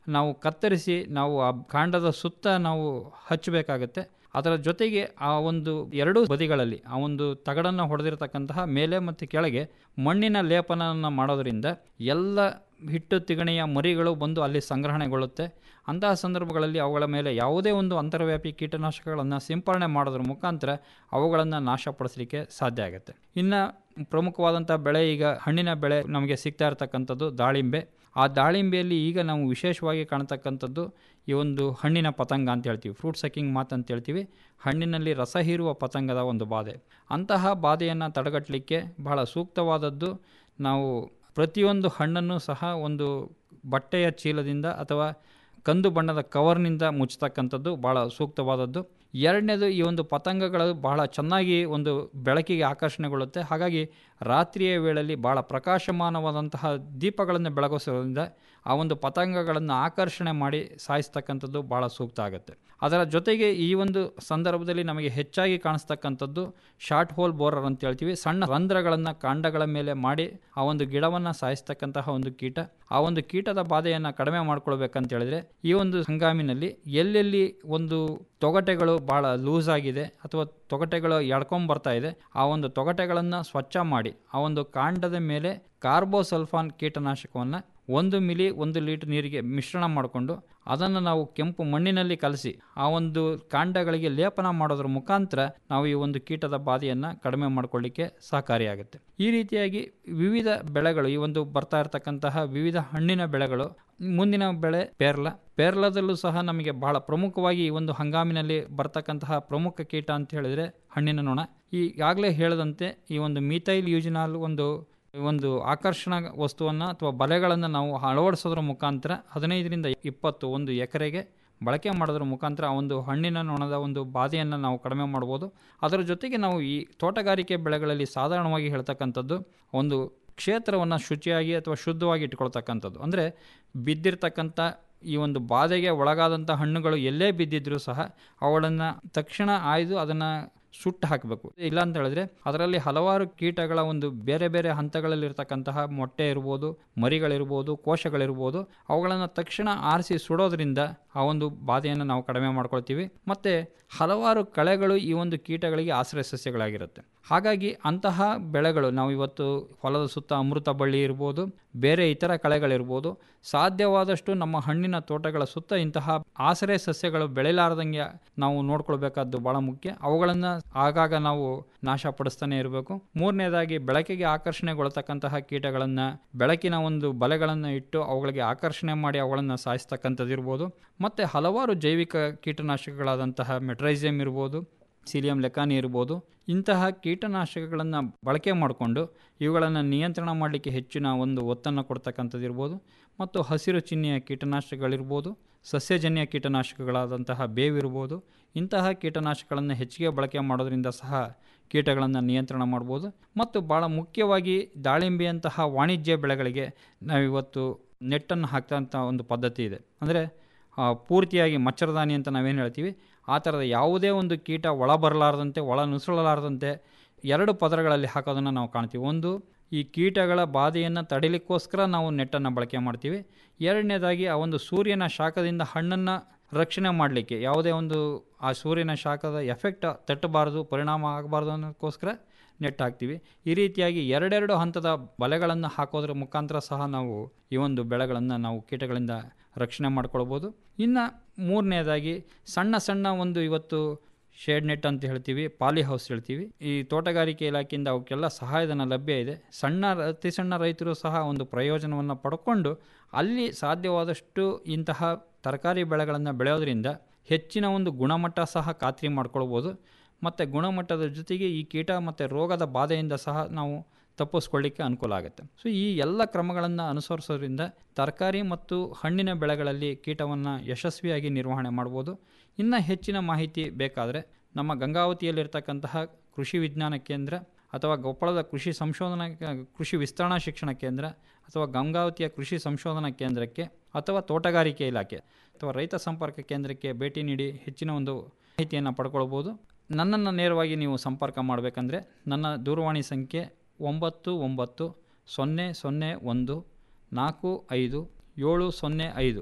ನಾವು ಕತ್ತರಿಸಿ ನಾವು ಆ ಕಾಂಡದ ಸುತ್ತ ನಾವು ಹಚ್ಚಬೇಕಾಗತ್ತೆ ಅದರ ಜೊತೆಗೆ ಆ ಒಂದು ಎರಡೂ ಬದಿಗಳಲ್ಲಿ ಆ ಒಂದು ತಗಡನ್ನು ಹೊಡೆದಿರತಕ್ಕಂತಹ ಮೇಲೆ ಮತ್ತು ಕೆಳಗೆ ಮಣ್ಣಿನ ಲೇಪನವನ್ನು ಮಾಡೋದರಿಂದ ಎಲ್ಲ ಹಿಟ್ಟು ತಿಗಣೆಯ ಮರಿಗಳು ಬಂದು ಅಲ್ಲಿ ಸಂಗ್ರಹಣೆಗೊಳ್ಳುತ್ತೆ ಅಂತಹ ಸಂದರ್ಭಗಳಲ್ಲಿ ಅವುಗಳ ಮೇಲೆ ಯಾವುದೇ ಒಂದು ಅಂತರ್ವ್ಯಾಪಿ ಕೀಟನಾಶಕಗಳನ್ನು ಸಿಂಪರಣೆ ಮಾಡೋದ್ರ ಮುಖಾಂತರ ಅವುಗಳನ್ನು ನಾಶಪಡಿಸಲಿಕ್ಕೆ ಸಾಧ್ಯ ಆಗುತ್ತೆ ಇನ್ನು ಪ್ರಮುಖವಾದಂಥ ಬೆಳೆ ಈಗ ಹಣ್ಣಿನ ಬೆಳೆ ನಮಗೆ ಸಿಗ್ತಾ ಇರತಕ್ಕಂಥದ್ದು ದಾಳಿಂಬೆ ಆ ದಾಳಿಂಬೆಯಲ್ಲಿ ಈಗ ನಾವು ವಿಶೇಷವಾಗಿ ಕಾಣ್ತಕ್ಕಂಥದ್ದು ಈ ಒಂದು ಹಣ್ಣಿನ ಪತಂಗ ಅಂತ ಹೇಳ್ತೀವಿ ಫ್ರೂಟ್ ಸಕ್ಕಿಂಗ್ ಮಾತ್ ಅಂತ ಹೇಳ್ತೀವಿ ಹಣ್ಣಿನಲ್ಲಿ ರಸ ಹೀರುವ ಪತಂಗದ ಒಂದು ಬಾಧೆ ಅಂತಹ ಬಾಧೆಯನ್ನು ತಡೆಗಟ್ಟಲಿಕ್ಕೆ ಬಹಳ ಸೂಕ್ತವಾದದ್ದು ನಾವು ಪ್ರತಿಯೊಂದು ಹಣ್ಣನ್ನು ಸಹ ಒಂದು ಬಟ್ಟೆಯ ಚೀಲದಿಂದ ಅಥವಾ ಕಂದು ಬಣ್ಣದ ಕವರ್ನಿಂದ ಮುಚ್ಚತಕ್ಕಂಥದ್ದು ಭಾಳ ಸೂಕ್ತವಾದದ್ದು ಎರಡನೇದು ಈ ಒಂದು ಪತಂಗಗಳು ಬಹಳ ಚೆನ್ನಾಗಿ ಒಂದು ಬೆಳಕಿಗೆ ಆಕರ್ಷಣೆಗೊಳ್ಳುತ್ತೆ ಹಾಗಾಗಿ ರಾತ್ರಿಯ ವೇಳೆಯಲ್ಲಿ ಭಾಳ ಪ್ರಕಾಶಮಾನವಾದಂತಹ ದೀಪಗಳನ್ನು ಬೆಳಗಿಸೋದ್ರಿಂದ ಆ ಒಂದು ಪತಂಗಗಳನ್ನು ಆಕರ್ಷಣೆ ಮಾಡಿ ಸಾಯಿಸ್ತಕ್ಕಂಥದ್ದು ಭಾಳ ಸೂಕ್ತ ಆಗುತ್ತೆ ಅದರ ಜೊತೆಗೆ ಈ ಒಂದು ಸಂದರ್ಭದಲ್ಲಿ ನಮಗೆ ಹೆಚ್ಚಾಗಿ ಕಾಣಿಸ್ತಕ್ಕಂಥದ್ದು ಶಾರ್ಟ್ ಹೋಲ್ ಬೋರರ್ ಅಂತ ಹೇಳ್ತೀವಿ ಸಣ್ಣ ರಂಧ್ರಗಳನ್ನು ಕಾಂಡಗಳ ಮೇಲೆ ಮಾಡಿ ಆ ಒಂದು ಗಿಡವನ್ನು ಸಾಯಿಸ್ತಕ್ಕಂತಹ ಒಂದು ಕೀಟ ಆ ಒಂದು ಕೀಟದ ಬಾಧೆಯನ್ನು ಕಡಿಮೆ ಮಾಡ್ಕೊಳ್ಬೇಕಂತ ಹೇಳಿದ್ರೆ ಈ ಒಂದು ಹಂಗಾಮಿನಲ್ಲಿ ಎಲ್ಲೆಲ್ಲಿ ಒಂದು ತೊಗಟೆಗಳು ಭಾಳ ಲೂಸ್ ಆಗಿದೆ ಅಥವಾ ತೊಗಟೆಗಳು ಎಳ್ಕೊಂಬರ್ತಾ ಇದೆ ಆ ಒಂದು ತೊಗಟೆಗಳನ್ನು ಸ್ವಚ್ಛ ಮಾಡಿ ಆ ಒಂದು ಕಾಂಡದ ಮೇಲೆ ಕಾರ್ಬೋಸಲ್ಫಾನ್ ಕೀಟನಾಶಕವನ್ನು ಒಂದು ಮಿಲಿ ಒಂದು ಲೀಟರ್ ನೀರಿಗೆ ಮಿಶ್ರಣ ಮಾಡಿಕೊಂಡು ಅದನ್ನು ನಾವು ಕೆಂಪು ಮಣ್ಣಿನಲ್ಲಿ ಕಲಸಿ ಆ ಒಂದು ಕಾಂಡಗಳಿಗೆ ಲೇಪನ ಮಾಡೋದ್ರ ಮುಖಾಂತರ ನಾವು ಈ ಒಂದು ಕೀಟದ ಬಾಧೆಯನ್ನು ಕಡಿಮೆ ಮಾಡಿಕೊಳ್ಳಿಕ್ಕೆ ಸಹಕಾರಿಯಾಗುತ್ತೆ ಈ ರೀತಿಯಾಗಿ ವಿವಿಧ ಬೆಳೆಗಳು ಈ ಒಂದು ಬರ್ತಾ ಇರತಕ್ಕಂತಹ ವಿವಿಧ ಹಣ್ಣಿನ ಬೆಳೆಗಳು ಮುಂದಿನ ಬೆಳೆ ಪೇರ್ಲ ಪೇರ್ಲದಲ್ಲೂ ಸಹ ನಮಗೆ ಬಹಳ ಪ್ರಮುಖವಾಗಿ ಈ ಒಂದು ಹಂಗಾಮಿನಲ್ಲಿ ಬರ್ತಕ್ಕಂತಹ ಪ್ರಮುಖ ಕೀಟ ಅಂತ ಹೇಳಿದರೆ ಹಣ್ಣಿನ ನೊಣ ಈಗಾಗಲೇ ಹೇಳದಂತೆ ಈ ಒಂದು ಮೀಥೈಲ್ ಯೂಜಿನಾಲ್ ಒಂದು ಒಂದು ಆಕರ್ಷಣಾ ವಸ್ತುವನ್ನು ಅಥವಾ ಬಲೆಗಳನ್ನು ನಾವು ಅಳವಡಿಸೋದ್ರ ಮುಖಾಂತರ ಹದಿನೈದರಿಂದ ಇಪ್ಪತ್ತು ಒಂದು ಎಕರೆಗೆ ಬಳಕೆ ಮಾಡೋದ್ರ ಮುಖಾಂತರ ಆ ಒಂದು ಹಣ್ಣಿನ ನೊಣದ ಒಂದು ಬಾಧೆಯನ್ನು ನಾವು ಕಡಿಮೆ ಮಾಡ್ಬೋದು ಅದರ ಜೊತೆಗೆ ನಾವು ಈ ತೋಟಗಾರಿಕೆ ಬೆಳೆಗಳಲ್ಲಿ ಸಾಧಾರಣವಾಗಿ ಹೇಳ್ತಕ್ಕಂಥದ್ದು ಒಂದು ಕ್ಷೇತ್ರವನ್ನು ಶುಚಿಯಾಗಿ ಅಥವಾ ಶುದ್ಧವಾಗಿ ಇಟ್ಕೊಳ್ತಕ್ಕಂಥದ್ದು ಅಂದರೆ ಬಿದ್ದಿರ್ತಕ್ಕಂಥ ಈ ಒಂದು ಬಾಧೆಗೆ ಒಳಗಾದಂಥ ಹಣ್ಣುಗಳು ಎಲ್ಲೇ ಬಿದ್ದಿದ್ರೂ ಸಹ ಅವುಗಳನ್ನು ತಕ್ಷಣ ಆಯ್ದು ಅದನ್ನು ಸುಟ್ಟು ಹಾಕಬೇಕು ಇಲ್ಲ ಅಂತ ಹೇಳಿದ್ರೆ ಅದರಲ್ಲಿ ಹಲವಾರು ಕೀಟಗಳ ಒಂದು ಬೇರೆ ಬೇರೆ ಹಂತಗಳಲ್ಲಿರ್ತಕ್ಕಂತಹ ಮೊಟ್ಟೆ ಇರ್ಬೋದು ಮರಿಗಳಿರ್ಬೋದು ಕೋಶಗಳಿರ್ಬೋದು ಅವುಗಳನ್ನು ತಕ್ಷಣ ಆರಿಸಿ ಸುಡೋದ್ರಿಂದ ಆ ಒಂದು ಬಾಧೆಯನ್ನು ನಾವು ಕಡಿಮೆ ಮಾಡ್ಕೊಳ್ತೀವಿ ಮತ್ತು ಹಲವಾರು ಕಳೆಗಳು ಈ ಒಂದು ಕೀಟಗಳಿಗೆ ಆಶ್ರಯ ಸಸ್ಯಗಳಾಗಿರುತ್ತೆ ಹಾಗಾಗಿ ಅಂತಹ ಬೆಳೆಗಳು ನಾವು ಇವತ್ತು ಹೊಲದ ಸುತ್ತ ಅಮೃತ ಬಳ್ಳಿ ಇರ್ಬೋದು ಬೇರೆ ಇತರ ಕಳೆಗಳಿರ್ಬೋದು ಸಾಧ್ಯವಾದಷ್ಟು ನಮ್ಮ ಹಣ್ಣಿನ ತೋಟಗಳ ಸುತ್ತ ಇಂತಹ ಆಶ್ರಯ ಸಸ್ಯಗಳು ಬೆಳೆಲಾರ್ದಂಗೆ ನಾವು ನೋಡ್ಕೊಳ್ಬೇಕಾದ್ದು ಭಾಳ ಮುಖ್ಯ ಅವುಗಳನ್ನು ಆಗಾಗ ನಾವು ನಾಶಪಡಿಸ್ತಾನೆ ಇರಬೇಕು ಮೂರನೇದಾಗಿ ಬೆಳಕಿಗೆ ಆಕರ್ಷಣೆಗೊಳ್ತಕ್ಕಂತಹ ಕೀಟಗಳನ್ನು ಬೆಳಕಿನ ಒಂದು ಬಲೆಗಳನ್ನು ಇಟ್ಟು ಅವುಗಳಿಗೆ ಆಕರ್ಷಣೆ ಮಾಡಿ ಅವುಗಳನ್ನು ಸಾಯಿಸ್ತಕ್ಕಂಥದ್ದು ಇರ್ಬೋದು ಮತ್ತು ಹಲವಾರು ಜೈವಿಕ ಕೀಟನಾಶಕಗಳಾದಂತಹ ಮೆಟ್ರೈಸಿಯಮ್ ಇರ್ಬೋದು ಸಿಲಿಯಂ ಲೆಕಾನಿ ಇರ್ಬೋದು ಇಂತಹ ಕೀಟನಾಶಕಗಳನ್ನು ಬಳಕೆ ಮಾಡಿಕೊಂಡು ಇವುಗಳನ್ನು ನಿಯಂತ್ರಣ ಮಾಡಲಿಕ್ಕೆ ಹೆಚ್ಚಿನ ಒಂದು ಒತ್ತನ್ನು ಕೊಡ್ತಕ್ಕಂಥದ್ದು ಇರ್ಬೋದು ಮತ್ತು ಹಸಿರು ಚಿಹ್ನೆಯ ಕೀಟನಾಶಕಗಳಿರ್ಬೋದು ಸಸ್ಯಜನ್ಯ ಕೀಟನಾಶಕಗಳಾದಂತಹ ಬೇವಿರ್ಬೋದು ಇಂತಹ ಕೀಟನಾಶಕಗಳನ್ನು ಹೆಚ್ಚಿಗೆ ಬಳಕೆ ಮಾಡೋದ್ರಿಂದ ಸಹ ಕೀಟಗಳನ್ನು ನಿಯಂತ್ರಣ ಮಾಡ್ಬೋದು ಮತ್ತು ಭಾಳ ಮುಖ್ಯವಾಗಿ ದಾಳಿಂಬೆಯಂತಹ ವಾಣಿಜ್ಯ ಬೆಳೆಗಳಿಗೆ ನಾವಿವತ್ತು ನೆಟ್ಟನ್ನು ಹಾಕ್ತಂಥ ಒಂದು ಪದ್ಧತಿ ಇದೆ ಅಂದರೆ ಪೂರ್ತಿಯಾಗಿ ಮಚ್ಚರದಾನಿ ಅಂತ ನಾವೇನು ಹೇಳ್ತೀವಿ ಆ ಥರದ ಯಾವುದೇ ಒಂದು ಕೀಟ ಒಳ ಬರಲಾರ್ದಂತೆ ಒಳ ನುಸುಳಲಾರ್ದಂತೆ ಎರಡು ಪದರಗಳಲ್ಲಿ ಹಾಕೋದನ್ನು ನಾವು ಕಾಣ್ತೀವಿ ಒಂದು ಈ ಕೀಟಗಳ ಬಾಧೆಯನ್ನು ತಡಿಲಿಕ್ಕೋಸ್ಕರ ನಾವು ನೆಟ್ಟನ್ನು ಬಳಕೆ ಮಾಡ್ತೀವಿ ಎರಡನೇದಾಗಿ ಆ ಒಂದು ಸೂರ್ಯನ ಶಾಖದಿಂದ ಹಣ್ಣನ್ನು ರಕ್ಷಣೆ ಮಾಡಲಿಕ್ಕೆ ಯಾವುದೇ ಒಂದು ಆ ಸೂರ್ಯನ ಶಾಖದ ಎಫೆಕ್ಟ್ ತಟ್ಟಬಾರ್ದು ಪರಿಣಾಮ ಆಗಬಾರ್ದು ಅನ್ನೋದಕ್ಕೋಸ್ಕರ ನೆಟ್ ಹಾಕ್ತೀವಿ ಈ ರೀತಿಯಾಗಿ ಎರಡೆರಡು ಹಂತದ ಬಲೆಗಳನ್ನು ಹಾಕೋದ್ರ ಮುಖಾಂತರ ಸಹ ನಾವು ಈ ಒಂದು ಬೆಳೆಗಳನ್ನು ನಾವು ಕೀಟಗಳಿಂದ ರಕ್ಷಣೆ ಮಾಡ್ಕೊಳ್ಬೋದು ಇನ್ನು ಮೂರನೇದಾಗಿ ಸಣ್ಣ ಸಣ್ಣ ಒಂದು ಇವತ್ತು ಶೇಡ್ ನೆಟ್ ಅಂತ ಹೇಳ್ತೀವಿ ಪಾಲಿ ಹೌಸ್ ಹೇಳ್ತೀವಿ ಈ ತೋಟಗಾರಿಕೆ ಇಲಾಖೆಯಿಂದ ಅವಕ್ಕೆಲ್ಲ ಸಹಾಯಧನ ಲಭ್ಯ ಇದೆ ಸಣ್ಣ ಅತಿ ಸಣ್ಣ ರೈತರು ಸಹ ಒಂದು ಪ್ರಯೋಜನವನ್ನು ಪಡ್ಕೊಂಡು ಅಲ್ಲಿ ಸಾಧ್ಯವಾದಷ್ಟು ಇಂತಹ ತರಕಾರಿ ಬೆಳೆಗಳನ್ನು ಬೆಳೆಯೋದ್ರಿಂದ ಹೆಚ್ಚಿನ ಒಂದು ಗುಣಮಟ್ಟ ಸಹ ಖಾತ್ರಿ ಮಾಡ್ಕೊಳ್ಬೋದು ಮತ್ತು ಗುಣಮಟ್ಟದ ಜೊತೆಗೆ ಈ ಕೀಟ ಮತ್ತು ರೋಗದ ಬಾಧೆಯಿಂದ ಸಹ ನಾವು ತಪ್ಪಿಸ್ಕೊಳ್ಳಿಕ್ಕೆ ಅನುಕೂಲ ಆಗುತ್ತೆ ಸೊ ಈ ಎಲ್ಲ ಕ್ರಮಗಳನ್ನು ಅನುಸರಿಸೋದ್ರಿಂದ ತರಕಾರಿ ಮತ್ತು ಹಣ್ಣಿನ ಬೆಳೆಗಳಲ್ಲಿ ಕೀಟವನ್ನು ಯಶಸ್ವಿಯಾಗಿ ನಿರ್ವಹಣೆ ಮಾಡ್ಬೋದು ಇನ್ನು ಹೆಚ್ಚಿನ ಮಾಹಿತಿ ಬೇಕಾದರೆ ನಮ್ಮ ಗಂಗಾವತಿಯಲ್ಲಿರ್ತಕ್ಕಂತಹ ಕೃಷಿ ವಿಜ್ಞಾನ ಕೇಂದ್ರ ಅಥವಾ ಕೊಪ್ಪಳದ ಕೃಷಿ ಸಂಶೋಧನಾ ಕೃಷಿ ವಿಸ್ತರಣಾ ಶಿಕ್ಷಣ ಕೇಂದ್ರ ಅಥವಾ ಗಂಗಾವತಿಯ ಕೃಷಿ ಸಂಶೋಧನಾ ಕೇಂದ್ರಕ್ಕೆ ಅಥವಾ ತೋಟಗಾರಿಕೆ ಇಲಾಖೆ ಅಥವಾ ರೈತ ಸಂಪರ್ಕ ಕೇಂದ್ರಕ್ಕೆ ಭೇಟಿ ನೀಡಿ ಹೆಚ್ಚಿನ ಒಂದು ಮಾಹಿತಿಯನ್ನು ಪಡ್ಕೊಳ್ಬೋದು ನನ್ನನ್ನು ನೇರವಾಗಿ ನೀವು ಸಂಪರ್ಕ ಮಾಡಬೇಕಂದ್ರೆ ನನ್ನ ದೂರವಾಣಿ ಸಂಖ್ಯೆ ಒಂಬತ್ತು ಒಂಬತ್ತು ಸೊನ್ನೆ ಸೊನ್ನೆ ಒಂದು ನಾಲ್ಕು ಐದು ಏಳು ಸೊನ್ನೆ ಐದು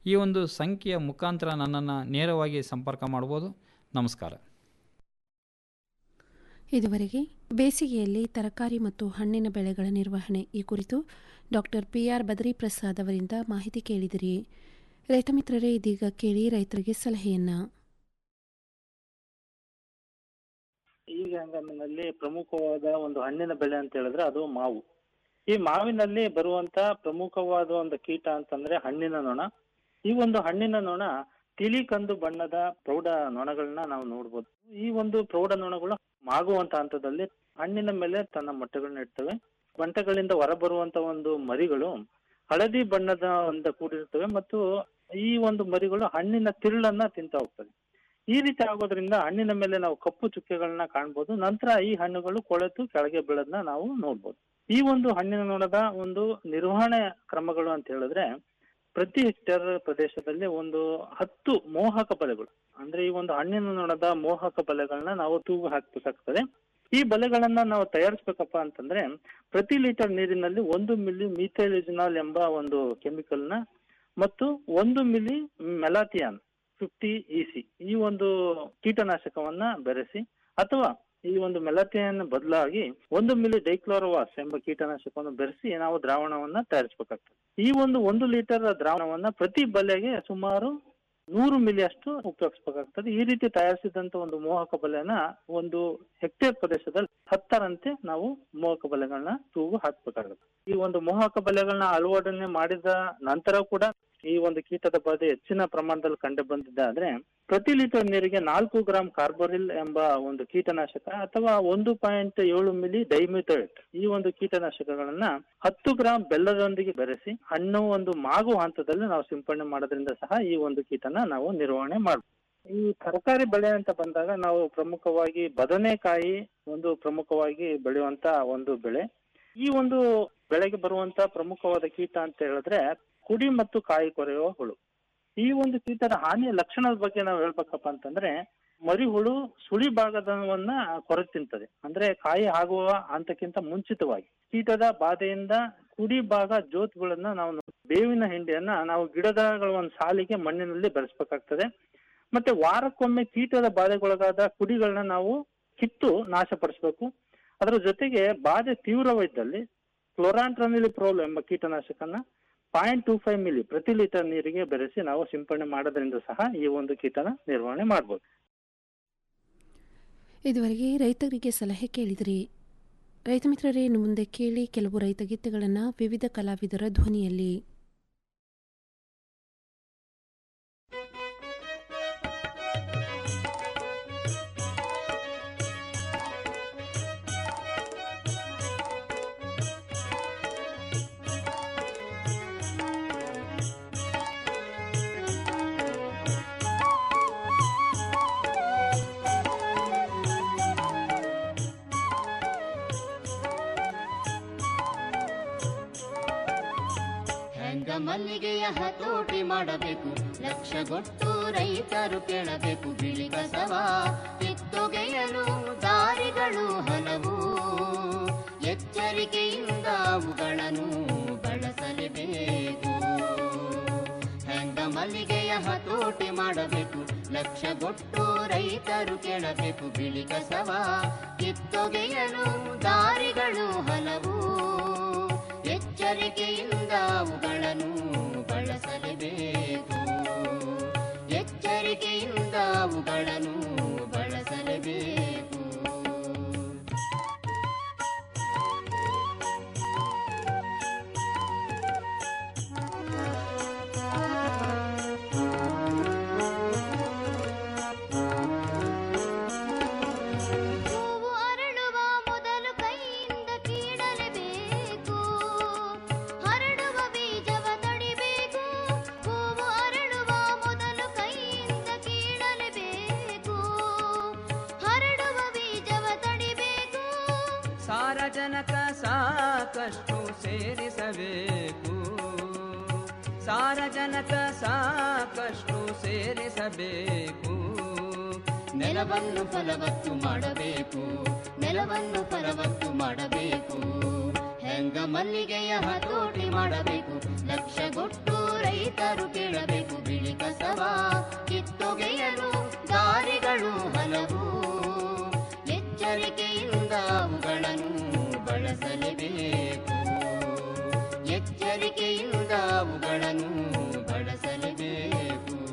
ಈ ಒಂದು ಸಂಖ್ಯೆಯ ಮುಖಾಂತರ ನನ್ನನ್ನು ನೇರವಾಗಿ ಸಂಪರ್ಕ ಮಾಡ್ಬೋದು ನಮಸ್ಕಾರ ಇದುವರೆಗೆ ಬೇಸಿಗೆಯಲ್ಲಿ ತರಕಾರಿ ಮತ್ತು ಹಣ್ಣಿನ ಬೆಳೆಗಳ ನಿರ್ವಹಣೆ ಈ ಕುರಿತು doctor P R Badri Prasad ಅವರಿಂದ ಮಾಹಿತಿ ಕೇಳಿದಿರಿ ರೈತ ಮಿತ್ರರೇ ಇದೀಗ ಕೇಳಿ ರೈತರಿಗೆ ಸಲಹೆಯನ್ನ ಈಗ ಹಂಗಾಮಿನಲ್ಲಿ ಪ್ರಮುಖವಾದ ಒಂದು ಹಣ್ಣಿನ ಬೆಳೆ ಅಂತ ಹೇಳಿದ್ರೆ ಅದು ಮಾವು ಈ ಮಾವಿನಲ್ಲಿ ಬರುವಂತ ಪ್ರಮುಖವಾದ ಒಂದು ಕೀಟ ಅಂತಂದ್ರೆ ಹಣ್ಣಿನ ನೊಣ ಈ ಒಂದು ಹಣ್ಣಿನ ನೊಣ ತಿಳಿ ಕಂದು ಬಣ್ಣದ ಪ್ರೌಢ ನೊಣಗಳನ್ನ ನಾವು ನೋಡ್ಬೋದು ಈ ಒಂದು ಪ್ರೌಢ ನೊಣಗಳು ಮಾಗುವಂತ ಹಂತದಲ್ಲಿ ಹಣ್ಣಿನ ಮೇಲೆ ತನ್ನ ಮೊಟ್ಟೆಗಳನ್ನ ಇಡ್ತವೆ ಬಂಟೆಗಳಿಂದ ಹೊರಬರುವಂತ ಒಂದು ಮರಿಗಳು ಹಳದಿ ಬಣ್ಣದ ಒಂದು ಕೂಡಿರ್ತವೆ ಮತ್ತು ಈ ಒಂದು ಮರಿಗಳು ಹಣ್ಣಿನ ತಿರುಳನ್ನ ತಿಂತ ಹೋಗ್ತವೆ ಈ ರೀತಿ ಆಗೋದ್ರಿಂದ ಹಣ್ಣಿನ ಮೇಲೆ ನಾವು ಕಪ್ಪು ಚುಕ್ಕೆಗಳನ್ನ ಕಾಣ್ಬೋದು ನಂತರ ಈ ಹಣ್ಣುಗಳು ಕೊಳೆತು ಕೆಳಗೆ ಬೀಳೋದನ್ನ ನಾವು ನೋಡ್ಬೋದು ಈ ಒಂದು ಹಣ್ಣಿನ ನೊಣದ ಒಂದು ನಿರ್ವಹಣೆ ಕ್ರಮಗಳು ಅಂತ ಹೇಳಿದ್ರೆ ಪ್ರತಿ ಹೆಕ್ಟೇರ್ ಪ್ರದೇಶದಲ್ಲಿ ಒಂದು ಹತ್ತು ಮೋಹಕ ಬಲೆಗಳು ಅಂದ್ರೆ ಈ ಒಂದು ಹಣ್ಣಿನ ನೊಣದ ಮೋಹಕ ಬಲೆಗಳನ್ನ ನಾವು ತೂಗು ಹಾಕ್ಬೇಕಾಗ್ತದೆ ಈ ಬಲೆಗಳನ್ನ ನಾವು ತಯಾರಿಸ್ಬೇಕಪ್ಪ ಅಂತಂದ್ರೆ ಪ್ರತಿ ಲೀಟರ್ ನೀರಿನಲ್ಲಿ ಒಂದು ಮಿಲಿ ಮೀಥೈಲಿಜಿನಾಲ್ ಎಂಬ ಒಂದು ಕೆಮಿಕಲ್ ನ ಮತ್ತು ಒಂದು ಮಿಲಿ ಮೆಲಾಥಿಯಾನ್ ಫಿಫ್ಟಿ ಇಸಿ ಈ ಒಂದು ಕೀಟನಾಶಕವನ್ನ ಬೆರೆಸಿ ಅಥವಾ ಈ ಒಂದು ಮೆಲಾಥಿಯನ್ ಬದಲಾಗಿ ಒಂದು ಮಿಲಿ ಡೈಕ್ಲೋರೋವಾಸ್ ಎಂಬ ಕೀಟನಾಶಕವನ್ನು ಬೆರೆಸಿ ನಾವು ದ್ರಾವಣವನ್ನ ತಯಾರಿಸಬೇಕಾಗ್ತದೆ ಈ ಒಂದು ಒಂದು ಲೀಟರ್ ದ್ರಾವಣವನ್ನ ಪ್ರತಿ ಬಲೆಗೆ ಸುಮಾರು ನೂರು ಮಿಲಿ ಅಷ್ಟು ಉಪಯೋಗಿಸಬೇಕಾಗ್ತದೆ ಈ ರೀತಿ ತಯಾರಿಸಿದಂತ ಒಂದು ಮೋಹಕ ಬಲೆನ ಒಂದು ಹೆಕ್ಟೇರ್ ಪ್ರದೇಶದಲ್ಲಿ ಹತ್ತರಂತೆ ನಾವು ಮೋಹಕ ಬಲೆಗಳನ್ನ ತೂಗು ಹಾಕ್ಬೇಕಾಗುತ್ತೆ ಈ ಒಂದು ಮೋಹಕ ಬಲೆಗಳನ್ನ ಅಳವಡನೆ ಮಾಡಿದ ನಂತರ ಕೂಡ ಈ ಒಂದು ಕೀಟದ ಬಾಧೆ ಹೆಚ್ಚಿನ ಪ್ರಮಾಣದಲ್ಲಿ ಕಂಡು ಬಂದಿದ್ದಾದ್ರೆ ಪ್ರತಿ ಲೀಟರ್ ನೀರಿಗೆ ನಾಲ್ಕು ಗ್ರಾಂ ಕಾರ್ಬೋರಿಲ್ ಎಂಬ ಒಂದು ಕೀಟನಾಶಕ ಅಥವಾ ಒಂದು ಪಾಯಿಂಟ್ ಏಳು ಮಿಲಿ ಡೈಮಿಥೇಟ್ ಈ ಒಂದು ಕೀಟನಾಶಕಗಳನ್ನ ಹತ್ತು ಗ್ರಾಂ ಬೆಲ್ಲದೊಂದಿಗೆ ಬೆರೆಸಿ ಹಣ್ಣು ಒಂದು ಮಾಗು ಹಂತದಲ್ಲಿ ನಾವು ಸಿಂಪಡಣೆ ಮಾಡೋದ್ರಿಂದ ಸಹ ಈ ಒಂದು ಕೀಟನ ನಾವು ನಿರ್ವಹಣೆ ಮಾಡಬಹುದು ಈ ತರಕಾರಿ ಬೆಳೆ ಅಂತ ಬಂದಾಗ ನಾವು ಪ್ರಮುಖವಾಗಿ ಬದನೆಕಾಯಿ ಒಂದು ಪ್ರಮುಖವಾಗಿ ಬೆಳೆಯುವಂತ ಒಂದು ಬೆಳೆ ಈ ಒಂದು ಬೆಳೆಗೆ ಬರುವಂತ ಪ್ರಮುಖವಾದ ಕೀಟ ಅಂತ ಹೇಳಿದ್ರೆ ಕುಡಿ ಮತ್ತು ಕಾಯಿ ಕೊರೆಯುವ ಹುಳು ಈ ಒಂದು ಕೀಟದ ಹಾನಿಯ ಲಕ್ಷಣದ ಬಗ್ಗೆ ನಾವು ಹೇಳ್ಬೇಕಪ್ಪ ಅಂತಂದ್ರೆ ಮರಿ ಹುಳು ಸುಳಿ ಭಾಗದವನ್ನ ಕೊರೆ ತಿಂತದೆ ಅಂದ್ರೆ ಕಾಯಿ ಆಗುವ ಹಂತಕ್ಕಿಂತ ಮುಂಚಿತವಾಗಿ ಕೀಟದ ಬಾಧೆಯಿಂದ ಕುಡಿ ಭಾಗ ಜೋತ್ಗಳನ್ನ ನಾವು ನೋಡ್- ಬೇವಿನ ಹಿಂಡಿಯನ್ನ ನಾವು ಗಿಡದ ಒಂದು ಸಾಲಿಗೆ ಮಣ್ಣಿನಲ್ಲಿ ಬೆರೆಸ್ಬೇಕಾಗ್ತದೆ ಮತ್ತೆ ವಾರಕ್ಕೊಮ್ಮೆ ಕೀಟದ ಬಾಧೆಗೊಳಗಾದ ಕುಡಿಗಳನ್ನ ನಾವು ಕಿತ್ತು ನಾಶಪಡಿಸ್ಬೇಕು ಅದರ ಜೊತೆಗೆ ಬಾಧೆ ತೀವ್ರವಿದ್ದಲ್ಲಿ ಕ್ಲೋರಾಂಟ್ರನಿಲಿಪ್ರೋಲ್ ಎಂಬ ಕೀಟನಾಶಕನ ಪಾಯಿಂಟ್ ಟೂ ಫೈವ್ ಮಿಲಿ ಪ್ರತಿ ಲೀಟರ್ ನೀರಿಗೆ ಬೆರೆಸಿ ನಾವು ಸಿಂಪಡಣೆ ಮಾಡೋದ್ರಿಂದ ಸಹ ಈ ಒಂದು ಕೀಟನ ನಿರ್ವಹಣೆ ಮಾಡಬಹುದು ಇದುವರೆಗೆ ರೈತರಿಗೆ ಸಲಹೆ ಕೇಳಿದಿರಿ ರೈತ ಮಿತ್ರರೇ ಇನ್ನು ಮುಂದೆ ಕೇಳಿ ಕೆಲವು ರೈತ ಗೀತೆಗಳನ್ನು ವಿವಿಧ ಕಲಾವಿದರ ಧ್ವನಿಯಲ್ಲಿ ಹೆಂಗ ಮಲ್ಲಿಗೆಯ ಹತೋಟಿ ಮಾಡಬೇಕು ಲಕ್ಷಗೊಟ್ಟು ರೈತರು ಕೇಳಬೇಕು ಬಿಳಿ ಕಸವ ಕಿತ್ತೊಗೆಯಲು ದಾರಿಗಳು ಹಲವು ಎಚ್ಚರಿಕೆಯಿಂದ ಅವುಗಳನ್ನು ಬಳಸಲೇಬೇಕು ಹೆಂಗ ಮಲ್ಲಿಗೆಯ ಹತೋಟಿ ಮಾಡಬೇಕು ಲಕ್ಷಗೊಟ್ಟು ರೈತರು ಕೇಳಬೇಕು ಬಿಳಿ ಕಸವ ಕಿತ್ತೊಗೆಯಲು ದಾರಿಗಳು ಹಲವು ಎಚ್ಚರಿಕೆಯಿಂದ ಅವುಗಳನ್ನು ಬಳಸಲೇಬೇಕು ಎಚ್ಚರಿಕೆಯಿಂದ ಅವುಗಳನ್ನು ಬಳಸಲೇಬೇಕು ಹೂವು ಅರಳುವ ಮೊದಲು ಕೈಯಿಂದ ಕೀಳಲೇಬೇಕು ಹರಡುವ ಬೀಜವ ತಡಿಬೇಕು ಹೂವು ಅರಳುವ ಮೊದಲು ಕೈಯಿಂದ ಕೀಳಲೇಬೇಕು ಹರಡುವ ಬೀಜವ ತಡಿಬೇಕು ಸಾರಜನಕ ಸಾಕಷ್ಟು ಸೇರಿಸಬೇಕು ಸಾರಜನಕ ಸಾಕಷ್ಟು ಸೇರಿಸಬೇಕು ನೆಲವನ್ನು ಫಲವತ್ತು ಮಾಡಬೇಕು ನೆಲವನ್ನು ಫಲವತ್ತು ಮಾಡಬೇಕು ಹೆಂಗ ಮಲ್ಲಿಗೆಯ ಹತೋಟಿ ಮಾಡಬೇಕು ಲಕ್ಷಗೊಟ್ಟು ರೈ ರೈತರು ಕೇಳಬೇಕು ಬಿಳಿ ಕಸವ ಕಿತ್ತೊಗೆಯಲು ದಾರಿಗಳು ಹಲವು ಎಚ್ಚರಿಕೆಯಿಂದ ಅವುಗಳನ್ನು ಬಳಸಲೇಬೇಕು ಎಚ್ಚರಿಕೆಯಿಂದ ಅವುಗಳನ್ನು ಬಳಸಲೇಬೇಕು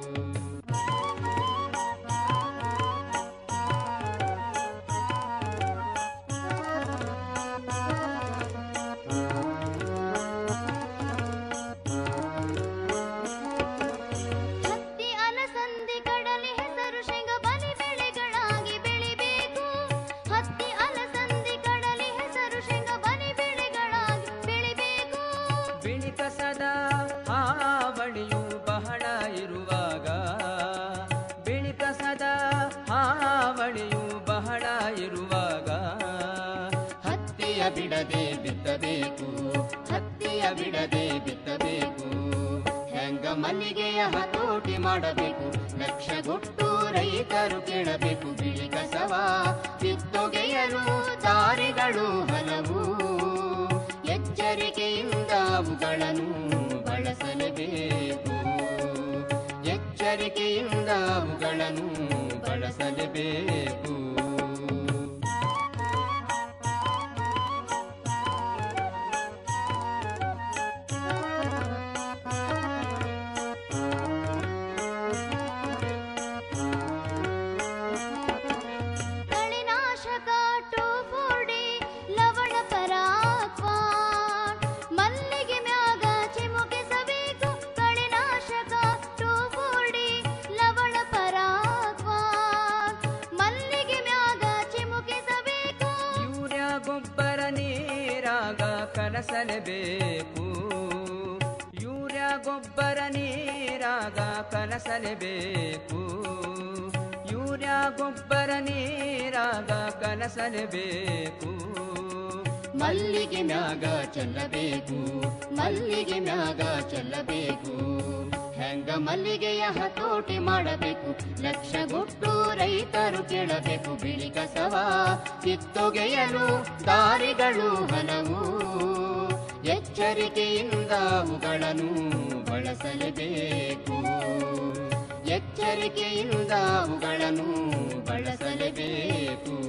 ಹತ್ತಿ ಅಲಸಂದಿ ಕಡಲೆ ಹೆಸರು ಶೇಂಗ ಬಲಿ ಬೆಳೆಗಳಾಗಿ ಬೆಳಿಬೇಕು ಹತ್ತಿ ಅಲಸಂದಿ ಕಡಲೆ ಹೆಸರು ಶೇಂಗ ಬಲಿ ಬೆಳೆಗಳಾಗಿ ಬೆಳಿಬೇಕು ಬಿಳಿ ಕಸದ ಹಾವಳಿಯು ಬಹಳ ಇರುವಾಗ ಬಿಳಿ ಕಸದ ಹಾವಳಿಯು ಬಹಳ ಇರುವಾಗ ಹತ್ತಿಯ ಬಿಡದೆ ಬಿತ್ತಬೇಕು ಹತ್ತಿಯ ಬಿಡದೆ ಬಿತ್ತಬೇಕು ಹೆಂಗ ಮಲ್ಲಿಗೆಯ ಹತೋಟಿ ಮಾಡಬೇಕು ಲಕ್ಷಗೊಟ್ಟು ರೈತರು ಕೇಳಬೇಕು ಬಿಳಿ ಕಸವ ಕಿತ್ತೊಗೆಯಲು ದಾರಿಗಳು ಹಲವು ಎಚ್ಚರಿಕೆಯಿಂದ ಅವುಗಳನ್ನು ಬಳಸಲೇಬೇಕು ಎಚ್ಚರಿಕೆಯಿಂದ ಅವುಗಳನ್ನು ಬಳಸಲೇಬೇಕು ಕಳೆನಾಶಕ ಟೋಫೋಡಿ ಲವಣ ಪರಾಕ್ವಾನ್ ಮಲ್ಲಿಗೆ ಮ್ಯಾಗ ಚಿಮುಕಿಸಬೇಕು ಕಳೆನಾಶಕ ಟೋಫೋಡಿ ಲವಣ ಪರಾಕ್ವಾನ್ ಮಲ್ಲಿಗೆ ಮ್ಯಾಗ ಚಿಮುಕಿಸಬೇಕು ಯೂರಿಯಾ ಗೊಬ್ಬರ ನೀರಾಗ ಕಲಸಲೇಬೇಕು ಯೂರಿಯಾ ಗೊಬ್ಬರ ನೀರಾಗ ಕಲಸಲೇಬೇಕು ಯೂರಿಯಾ ಗೊಬ್ಬರ ನೀರಾಗ ಕಲಸಲೇಬೇಕು ಮಲ್ಲಿಗೆ ಮ್ಯಾಗ ಚೆಲ್ಲಬೇಕು ಮಲ್ಲಿಗೆ ಮ್ಯಾಗ ಚೆಲ್ಲಬೇಕು ಹೆಂಗ ಮಲ್ಲಿಗೆಯ ಹತೋಟಿ ಮಾಡಬೇಕು ಲಕ್ಷಗೊಟ್ಟು ರೈತರು ಕೇಳಬೇಕು ಬಿಳಿ ಕಸವ ಕಿತ್ತೊಗೆಯಲು ದಾರಿಗಳು ಹಲವು ಎಚ್ಚರಿಕೆಯಿಂದ ಅವುಗಳನ್ನು ಬಳಸಲೇಬೇಕು ಎಚ್ಚರಿಕೆಯಿಂದ ಅವುಗಳನ್ನು ಬಳಸಲೇಬೇಕು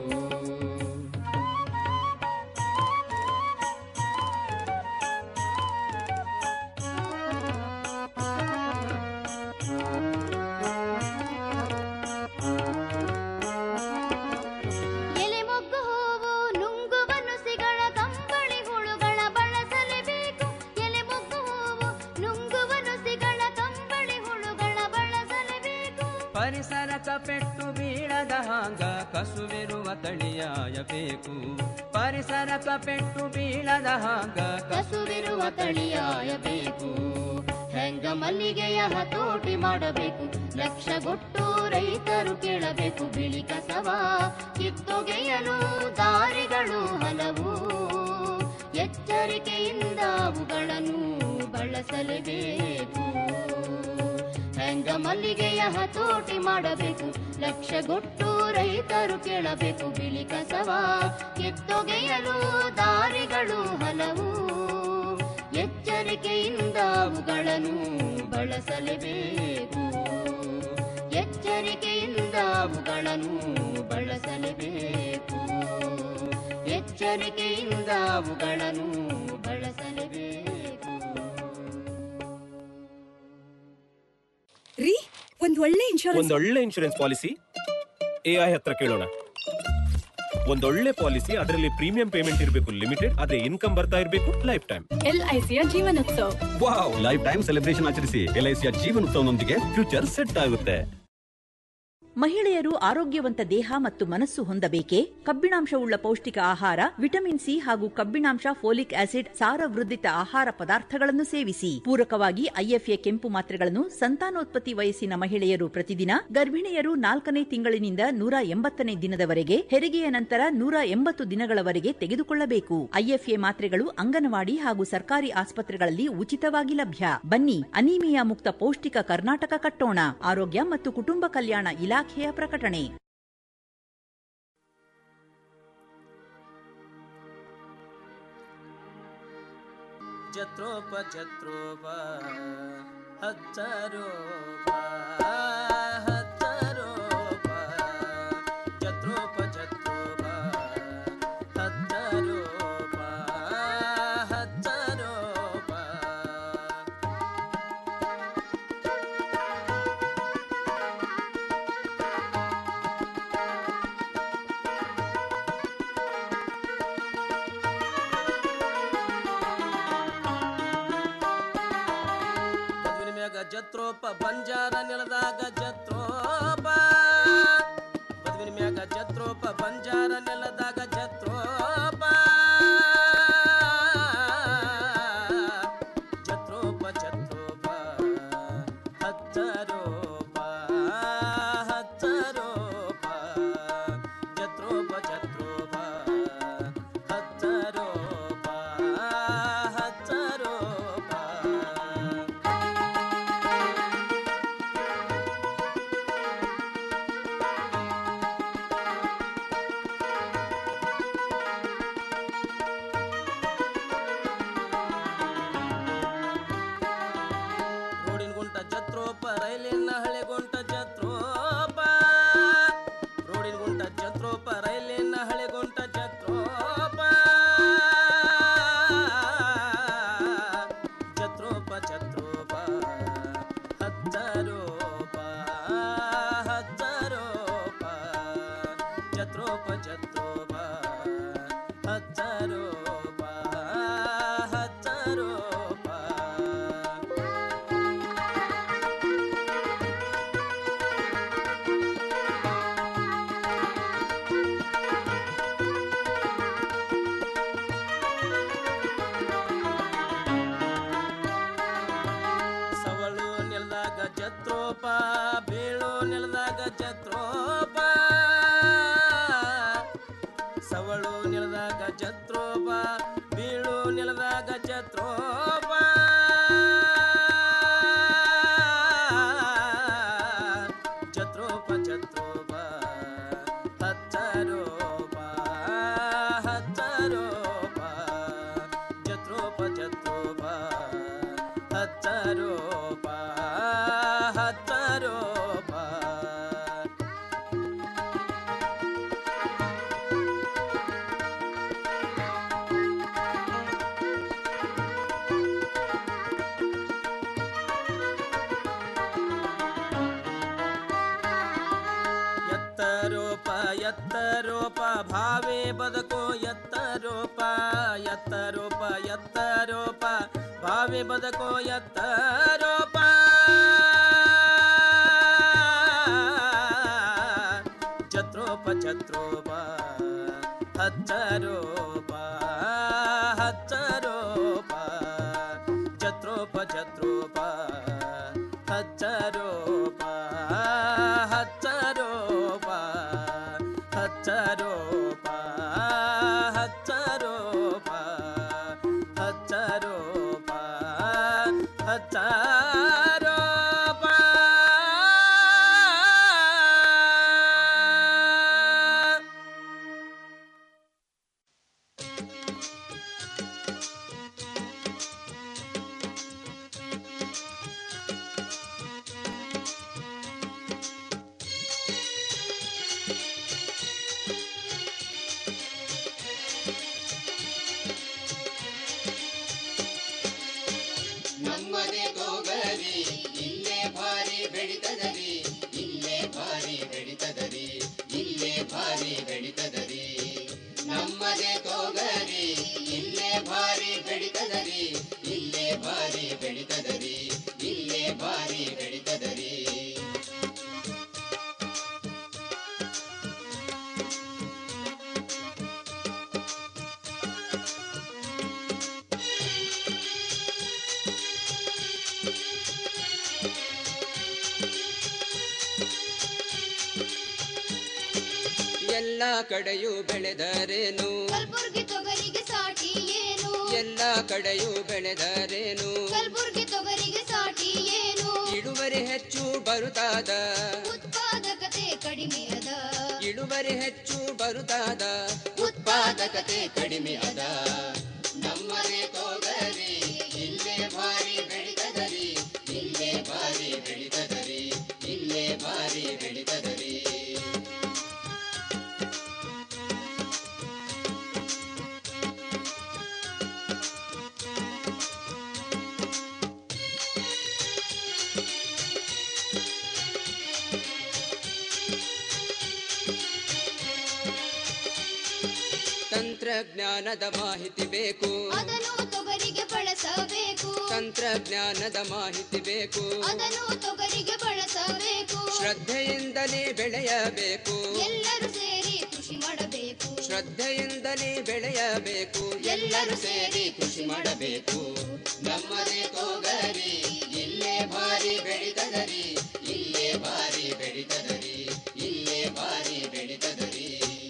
ಎಲೆ ಮೊಗ್ಗು ಹೂವು ನುಂಗುವ ನುಸಿಗಳ ಕಂಬಳಿ ಹುಳುಗಳ ಬಳಸಲೇಬೇಕು ಎಲೆ ಮೊಗ್ಗು ಹೂವು ನುಂಗುವ ನುಸಿಗಳ ಕಂಬಳಿ ಹುಳುಗಳ ಬಳಸಲೇಬೇಕು ಪರಿಸರಕ ಪೆಟ್ಟು ಬೀಳದ ಹಾಂಗ ಕಸುವಿರುವ ತಳಿಯಾಯಬೇಕು ಪರಿಸರಕ ಪೆಟ್ಟು ಬೀಳದ ಹಾಂಗ ಕಸುವಿರುವ ತಳಿಯಾಯಬೇಕು ಹೆಂಗ ಮಲ್ಲಿಗೆಯ ಹತೋಟಿ ಮಾಡಬೇಕು ಲಕ್ಷಗೊಟ್ಟು ರೈತರು ಕೇಳಬೇಕು ಬಿಳಿ ಕಸವ ಕಿತ್ತೊಗೆಯಲು ದಾರಿಗಳು ಹಲವು ಎಚ್ಚರಿಕೆಯಿಂದ ಅವುಗಳನ್ನು ಬಳಸಲೇಬೇಕು ಹೆಂಗ ಮಲ್ಲಿಗೆಯ ಹತೋಟಿ ಮಾಡಬೇಕು ಲಕ್ಷಗೊಟ್ಟು ರೈತರು ಕೇಳಬೇಕು ಬಿಳಿ ಕಸವ ಕಿತ್ತೊಗೆಯಲು ದಾರಿಗಳು ಹಲವು ಎಚ್ಚರಿಕೆಯಿಂದ ಅವುಗಳನ್ನು ಬಳಸಲೇಬೇಕು ಎಚ್ಚರಿಕೆಯಿಂದ ಅವುಗಳನ್ನು ಬಳಸಲೇಬೇಕು ಎಚ್ಚರಿಕೆಯಿಂದ ಅವುಗಳನ್ನು ಬಳಸಲೇಬೇಕು ರೀ ಒಂದ್ ಒಳ್ಳೆ ಇನ್ಶೂರೆನ್ಸ್ ಒಂದೊಳ್ಳೆ ಇನ್ಶೂರೆನ್ಸ್ ಪಾಲಿಸಿ ಎ ಐ ಹತ್ರ ಕೇಳೋಣ ಒಂದೊಳ್ಳೆ ಪಾಲಿಸಿ ಅದರಲ್ಲಿ ಪ್ರೀಮಿಯಂ ಪೇಮೆಂಟ್ ಇರಬೇಕು ಲಿಮಿಟೆಡ್ ಅದೇ ಇನ್ಕಮ್ ಬರ್ತಾ ಇರಬೇಕು ಲೈಫ್ ಟೈಮ್ ಎಲ್ ಐ ಸಿಯ ಜೀವನೋತ್ಸವ ವಾವ್ ಲೈಫ್ ಟೈಮ್ ಸೆಲೆಬ್ರೇಷನ್ ಆಚರಿಸಿ ಎಲ್ ಐ ಸಿಯ ಜೀವನೋತ್ಸವನೊಂದಿಗೆ ಫ್ಯೂಚರ್ ಸೆಟ್ ಆಗುತ್ತೆ ಮಹಿಳೆಯರು ಆರೋಗ್ಯವಂತ ದೇಹ ಮತ್ತು ಮನಸ್ಸು ಹೊಂದಬೇಕೇ ಕಬ್ಬಿಣಾಂಶವುಳ್ಳ ಪೌಷ್ಟಿಕ ಆಹಾರ ವಿಟಮಿನ್ ಸಿ ಹಾಗೂ ಕಬ್ಬಿಣಾಂಶ ಫೋಲಿಕ್ ಆಸಿಡ್ ಸಾರವೃದ್ಧಿತ ಆಹಾರ ಪದಾರ್ಥಗಳನ್ನು ಸೇವಿಸಿ ಪೂರಕವಾಗಿ ಐಎಫ್ಎ ಕೆಂಪು ಮಾತ್ರೆಗಳನ್ನು ಸಂತಾನೋತ್ಪತ್ತಿ ವಯಸ್ಸಿನ ಮಹಿಳೆಯರು ಪ್ರತಿದಿನ ಗರ್ಭಿಣಿಯರು ನಾಲ್ಕನೇ ತಿಂಗಳಿನಿಂದ ನೂರ ಎಂಬತ್ತನೇ ದಿನದವರೆಗೆ ಹೆರಿಗೆಯ ನಂತರ ನೂರ ಎಂಬತ್ತು ದಿನಗಳವರೆಗೆ ತೆಗೆದುಕೊಳ್ಳಬೇಕು ಐಎಫ್ಎ ಮಾತ್ರೆಗಳು ಅಂಗನವಾಡಿ ಹಾಗೂ ಸರ್ಕಾರಿ ಆಸ್ಪತ್ರೆಗಳಲ್ಲಿ ಉಚಿತವಾಗಿ ಲಭ್ಯ ಬನ್ನಿ ಅನೀಮಿಯಾ ಮುಕ್ತ ಪೌಷ್ಟಿಕ ಕರ್ನಾಟಕ ಕಟ್ಟೋಣ ಆರೋಗ್ಯ ಮತ್ತು ಕುಟುಂಬ ಕಲ್ಯಾಣ ಇಲಾಖೆಯ ಪ್ರಕಟಣೆ ಜತ್ರೋಪ ಜತ್ರೋಪ ಹಚ್ಚರೋಪ ಹಚ್ಚರೋಪ ಜತ್ರೋಪ ಜತ್ರೋಪ ಹಚ್ಚರೋಪ ಹಚ್ಚರೋಪ ಮದುವಿನ ಮ್ಯಾಗ ಜತ್ರೋಪ ಬಂಜಾರ ನೆಲದಾಗ ಜತ್ರೋಪ ಮದುವಿನ ಮ್ಯಾಗ ಜತ್ರೋಪ ಬಂಜಾರ ನೆಲದಾಗ ಜತ್ರೋಪ ಜತ್ರೋಪ ಜತ್ರೋಪ ಹಚ್ಚರೋಪ ಹಚ್ಚರೋಪ ಜತ್ರೋಪ ಜತ್ರೋಪ ಹಚ್ಚರೋಪ ಹಚ್ಚರೋಪ ರೋಡಿನ ಗುಂಟ ಜತ್ರೋಪ ರೈಲಿನ ಹಳೆ ಗುಂಟ ಜತ್ರೋಪ ರೋಡಿನ ಗುಂಟ ಜತ್ರೋಪ ರೈಲಿನ ಹಳೆ ಗುಂಟ ಜತ್ರೋಪ ಜತ್ರೋಪ ಜತ್ರೋಪ ಹಚ್ಚರೋಪ ಹಚ್ಚರೋಪ ಜತ್ರೋಪ ಜತ್ರೋಪ ಹಚ್ಚರೋಪ ಹಚ್ಚರೋಪ ಸವಳು ನೆಲದಾಗ ಜತ್ರೋಪ ಬೀಳು ನೆಲದಾಗ ಜತ್ರೋಪ ಸವಳು ನೆಲದಾಗ ಜತ್ರೋಪ ಬೀಳು ನೆಲದಾಗ ಜತ್ರೋಪ ಜತ್ರೋಪ ಜತ್ರೋಪ ಹಚ್ಚರೋಪ ಹಚ್ಚರೋಪ ಜತ್ರೋಪ ಜತ್ರೋಪ ಹಚ್ಚರೋಪ ಹಚ್ಚರೋಪ ಎತ್ತರೋಪ ಎತ್ತರೋಪ ಭಾವೇ ಬದುಕು ಎತ್ತರೋಪ ಎತ್ತರೋಪ ಎತ್ತರೋಪ ಭಾವೇ ಬದುಕು ಎತ್ತರೋಪ ಛತ್ರೋಪ ಛತ್ರೋಪ ಹಚ್ಚರೋಪ ಹಚ್ಚರೋಪ ಛತ್ರೋಪ ಛತ್ರೋಪ ಹಚ್ಚರೋಪ ಹಚ್ಚರೋಪ ಹಚ್ಚರೋಪ ಹಚ್ಚರೋಪ ಹಚ್ಚರೋಪ ಹಚ್ಚರೋಪ ನಮ್ಮನೆ ತೋಗರಿ ಇಲ್ಲೇ ಭಾರಿ ಬೆಳಿತದರಿ ಇಲ್ಲೇ ಭಾರಿ ಬೆಳಿತದರಿ ಇಲ್ಲೇ ಭಾರಿ ಬೆಳಿತದರಿ ನಮ್ಮನೆ ತೋಗರಿ ಇಲ್ಲೇ ಭಾರಿ ಬೆಳಿತದರಿ ಇಲ್ಲೇ ಭಾರಿ ಬೆಳಿತದರಿ ಇಲ್ಲೇ ಭಾರಿ ಬೆಳಿತದರಿ ಎಲ್ಲ ಕಡೆಯೂ ಬೆಳೆದರೇನು ಕಲ್ಬುರ್ಗಿ ತೊಗರಿಗೆ ಸಾಟಿ ಏನು ಎಲ್ಲ ಕಡೆಯೂ ಬೆಳೆದರೇನು ಕಲ್ಬುರ್ಗಿ ತೊಗರಿಗೆ ಸಾಟಿ ಏನು ಇಳುವರಿ ಹೆಚ್ಚು ಬರುತ್ತಾದ ಉತ್ಪಾದಕತೆ ಕಡಿಮೆ ಅದ ಇಳುವರಿ ಹೆಚ್ಚು ಬರುತ್ತಾದ ಉತ್ಪಾದಕತೆ ಕಡಿಮೆ ಅದ ನಮ್ಮನೆ ತೋಗರಿ ತಂತ್ರಜ್ಞಾನದ ಮಾಹಿತಿ ಬೇಕು ಅದನ್ನು ತೊಗರಿಗೆ ಬಳಸಬೇಕು ತಂತ್ರಜ್ಞಾನದ ಮಾಹಿತಿ ಬೇಕು ಅದನ್ನು ತೊಗರಿಗೆ ಬಳಸಬೇಕು ಶ್ರದ್ಧೆಯಿಂದಲೇ ಬೆಳೆಯಬೇಕು ಎಲ್ಲರೂ ಸೇರಿ ಕೃಷಿ ಮಾಡಬೇಕು ಶ್ರದ್ಧೆಯಿಂದಲೇ ಬೆಳೆಯಬೇಕು ಎಲ್ಲರೂ ಸೇರಿ ಕೃಷಿ ಮಾಡಬೇಕು ನಮ್ಮದೇ ತೋಗರಿ ಇಲ್ಲೇ ಭಾರಿ ಬೆಳಿತದರಿ ಇಲ್ಲೇ ಭಾರಿ ಬೆಳಿತದರಿ ಇಲ್ಲೇ ಭಾರಿ ಬೆಳಿತದರಿ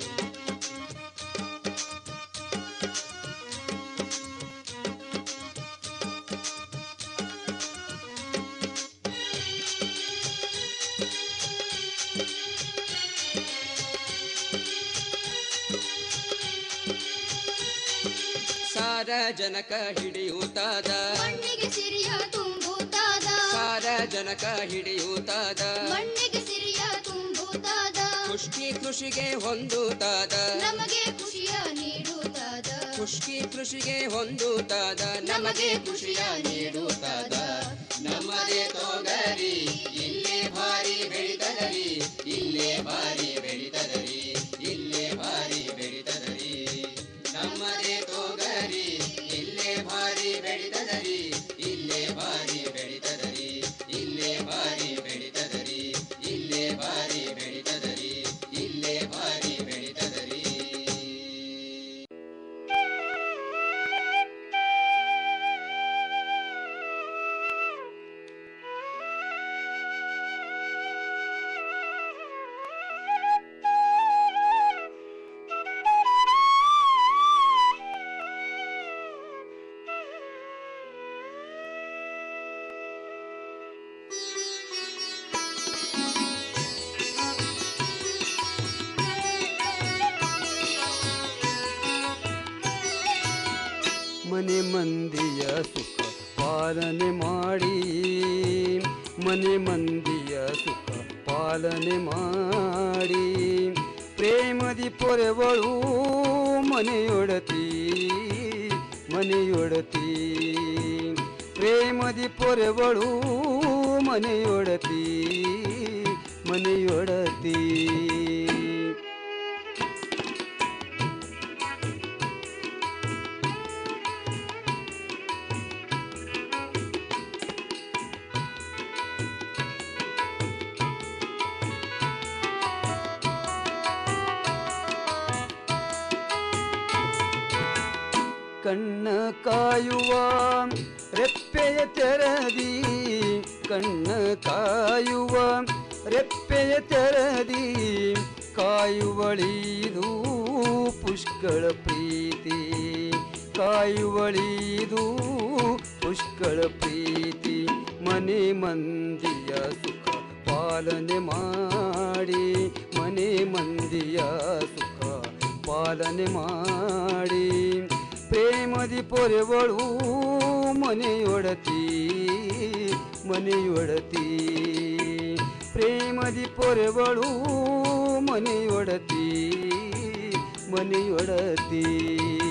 ಸಾರಜನಕ ಹಿಡಿಯುತ್ತಾದ ಮಣ್ಣಿಗೆ ಸಿರಿಯ ತುಂಬುತ್ತಾದ ಸಾರಜನಕ ಹಿಡಿಯುತ್ತಾದ ಮಣ್ಣಿಗೆ ಸಿರಿಯ ತುಂಬುತ್ತಾದ ಖುಷ್ಕಿ ಕೃಷಿಗೆ ಹೊಂದುತ್ತಾದ ನಮಗೆ ಖುಷಿಯ ನೀಡುತ್ತಾದ ಖುಷ್ಕಿ ಕೃಷಿಗೆ ಹೊಂದುತ್ತಾದ ನಮಗೆ ಖುಷಿಯ ನೀಡುತ್ತಾದ ನಮ್ಮದೇ ತೋಗರಿ ಇಲ್ಲೇ ಭಾರಿ ಬೆಳಿತದರಿ ಇಲ್ಲೇ ಭಾರಿ ಬೆಳಿತದರಿ ಇಲ್ಲೇ ಭಾರಿ ಬೆಳಿತದರಿ ನಮ್ಮದೇ ತೋಗರಿ ಇಲ್ಲೇ ಭಾರಿ ಬೆಳಿತದರಿ ಇಲ್ಲೇ ಭಾರಿ ಬೆಳಿತದರಿ ಇಲ್ಲೇ ಭಾರಿ ಬೆಳಿತದರಿ ಇಲ್ಲೇ ಭಾರಿ ಬೆಳಿತದರಿ ಇಲ್ಲೇ ಭಾರಿ ಬೆಳಿತದರಿ ಮನೆ ಮಂದಿಯ ಸುಖ ಪಾಲನೆ ಮಾಡಿ ಮನೆ ಮಂದಿಯ ಸುಖ ಪಾಲನೆ ಮಾಡಿ ಪ್ರೇಮದಿ ಪೊರೆವಳು ಮನೆಯೊಡತಿ ಮನೆಯೊಡತಿ ಪ್ರೇಮದಿ ಪೊರೆವಳು ಮನೆಯೊಡತಿ ಮನೆಯೊಡತಿ ಕಣ್ಣ ಕಾಯುವ ರೆಪ್ಪೆಯ ತೆರದಿ ಕಣ್ಣ ಕಾಯುವ ರೆಪ್ಪೆಯ ತೆರದಿ ಕಾಯುವಳಿದು ಪುಷ್ಕಳ ಪ್ರೀತಿ ಕಾಯುವಳಿದು ಪುಷ್ಕಳ ಪ್ರೀತಿ ಮನೆ ಮಂದಿಯ ಸುಖ ಪಾಲನೆ ಮಾಡಿ ಮನೆ ಮಂದಿಯ ಸುಖ ಪಾಲನೆ ಮಾಡಿ ಪ್ರೇಮದಿ ಪೊರೆವಳು ಮನೆಯೊಡತಿ ಮನೆಯೊಡತಿ ಪ್ರೇಮದಿ ಪೊರೆವಳು ಮನೆಯೊಡತಿ ಮನೆಯೊಡತಿ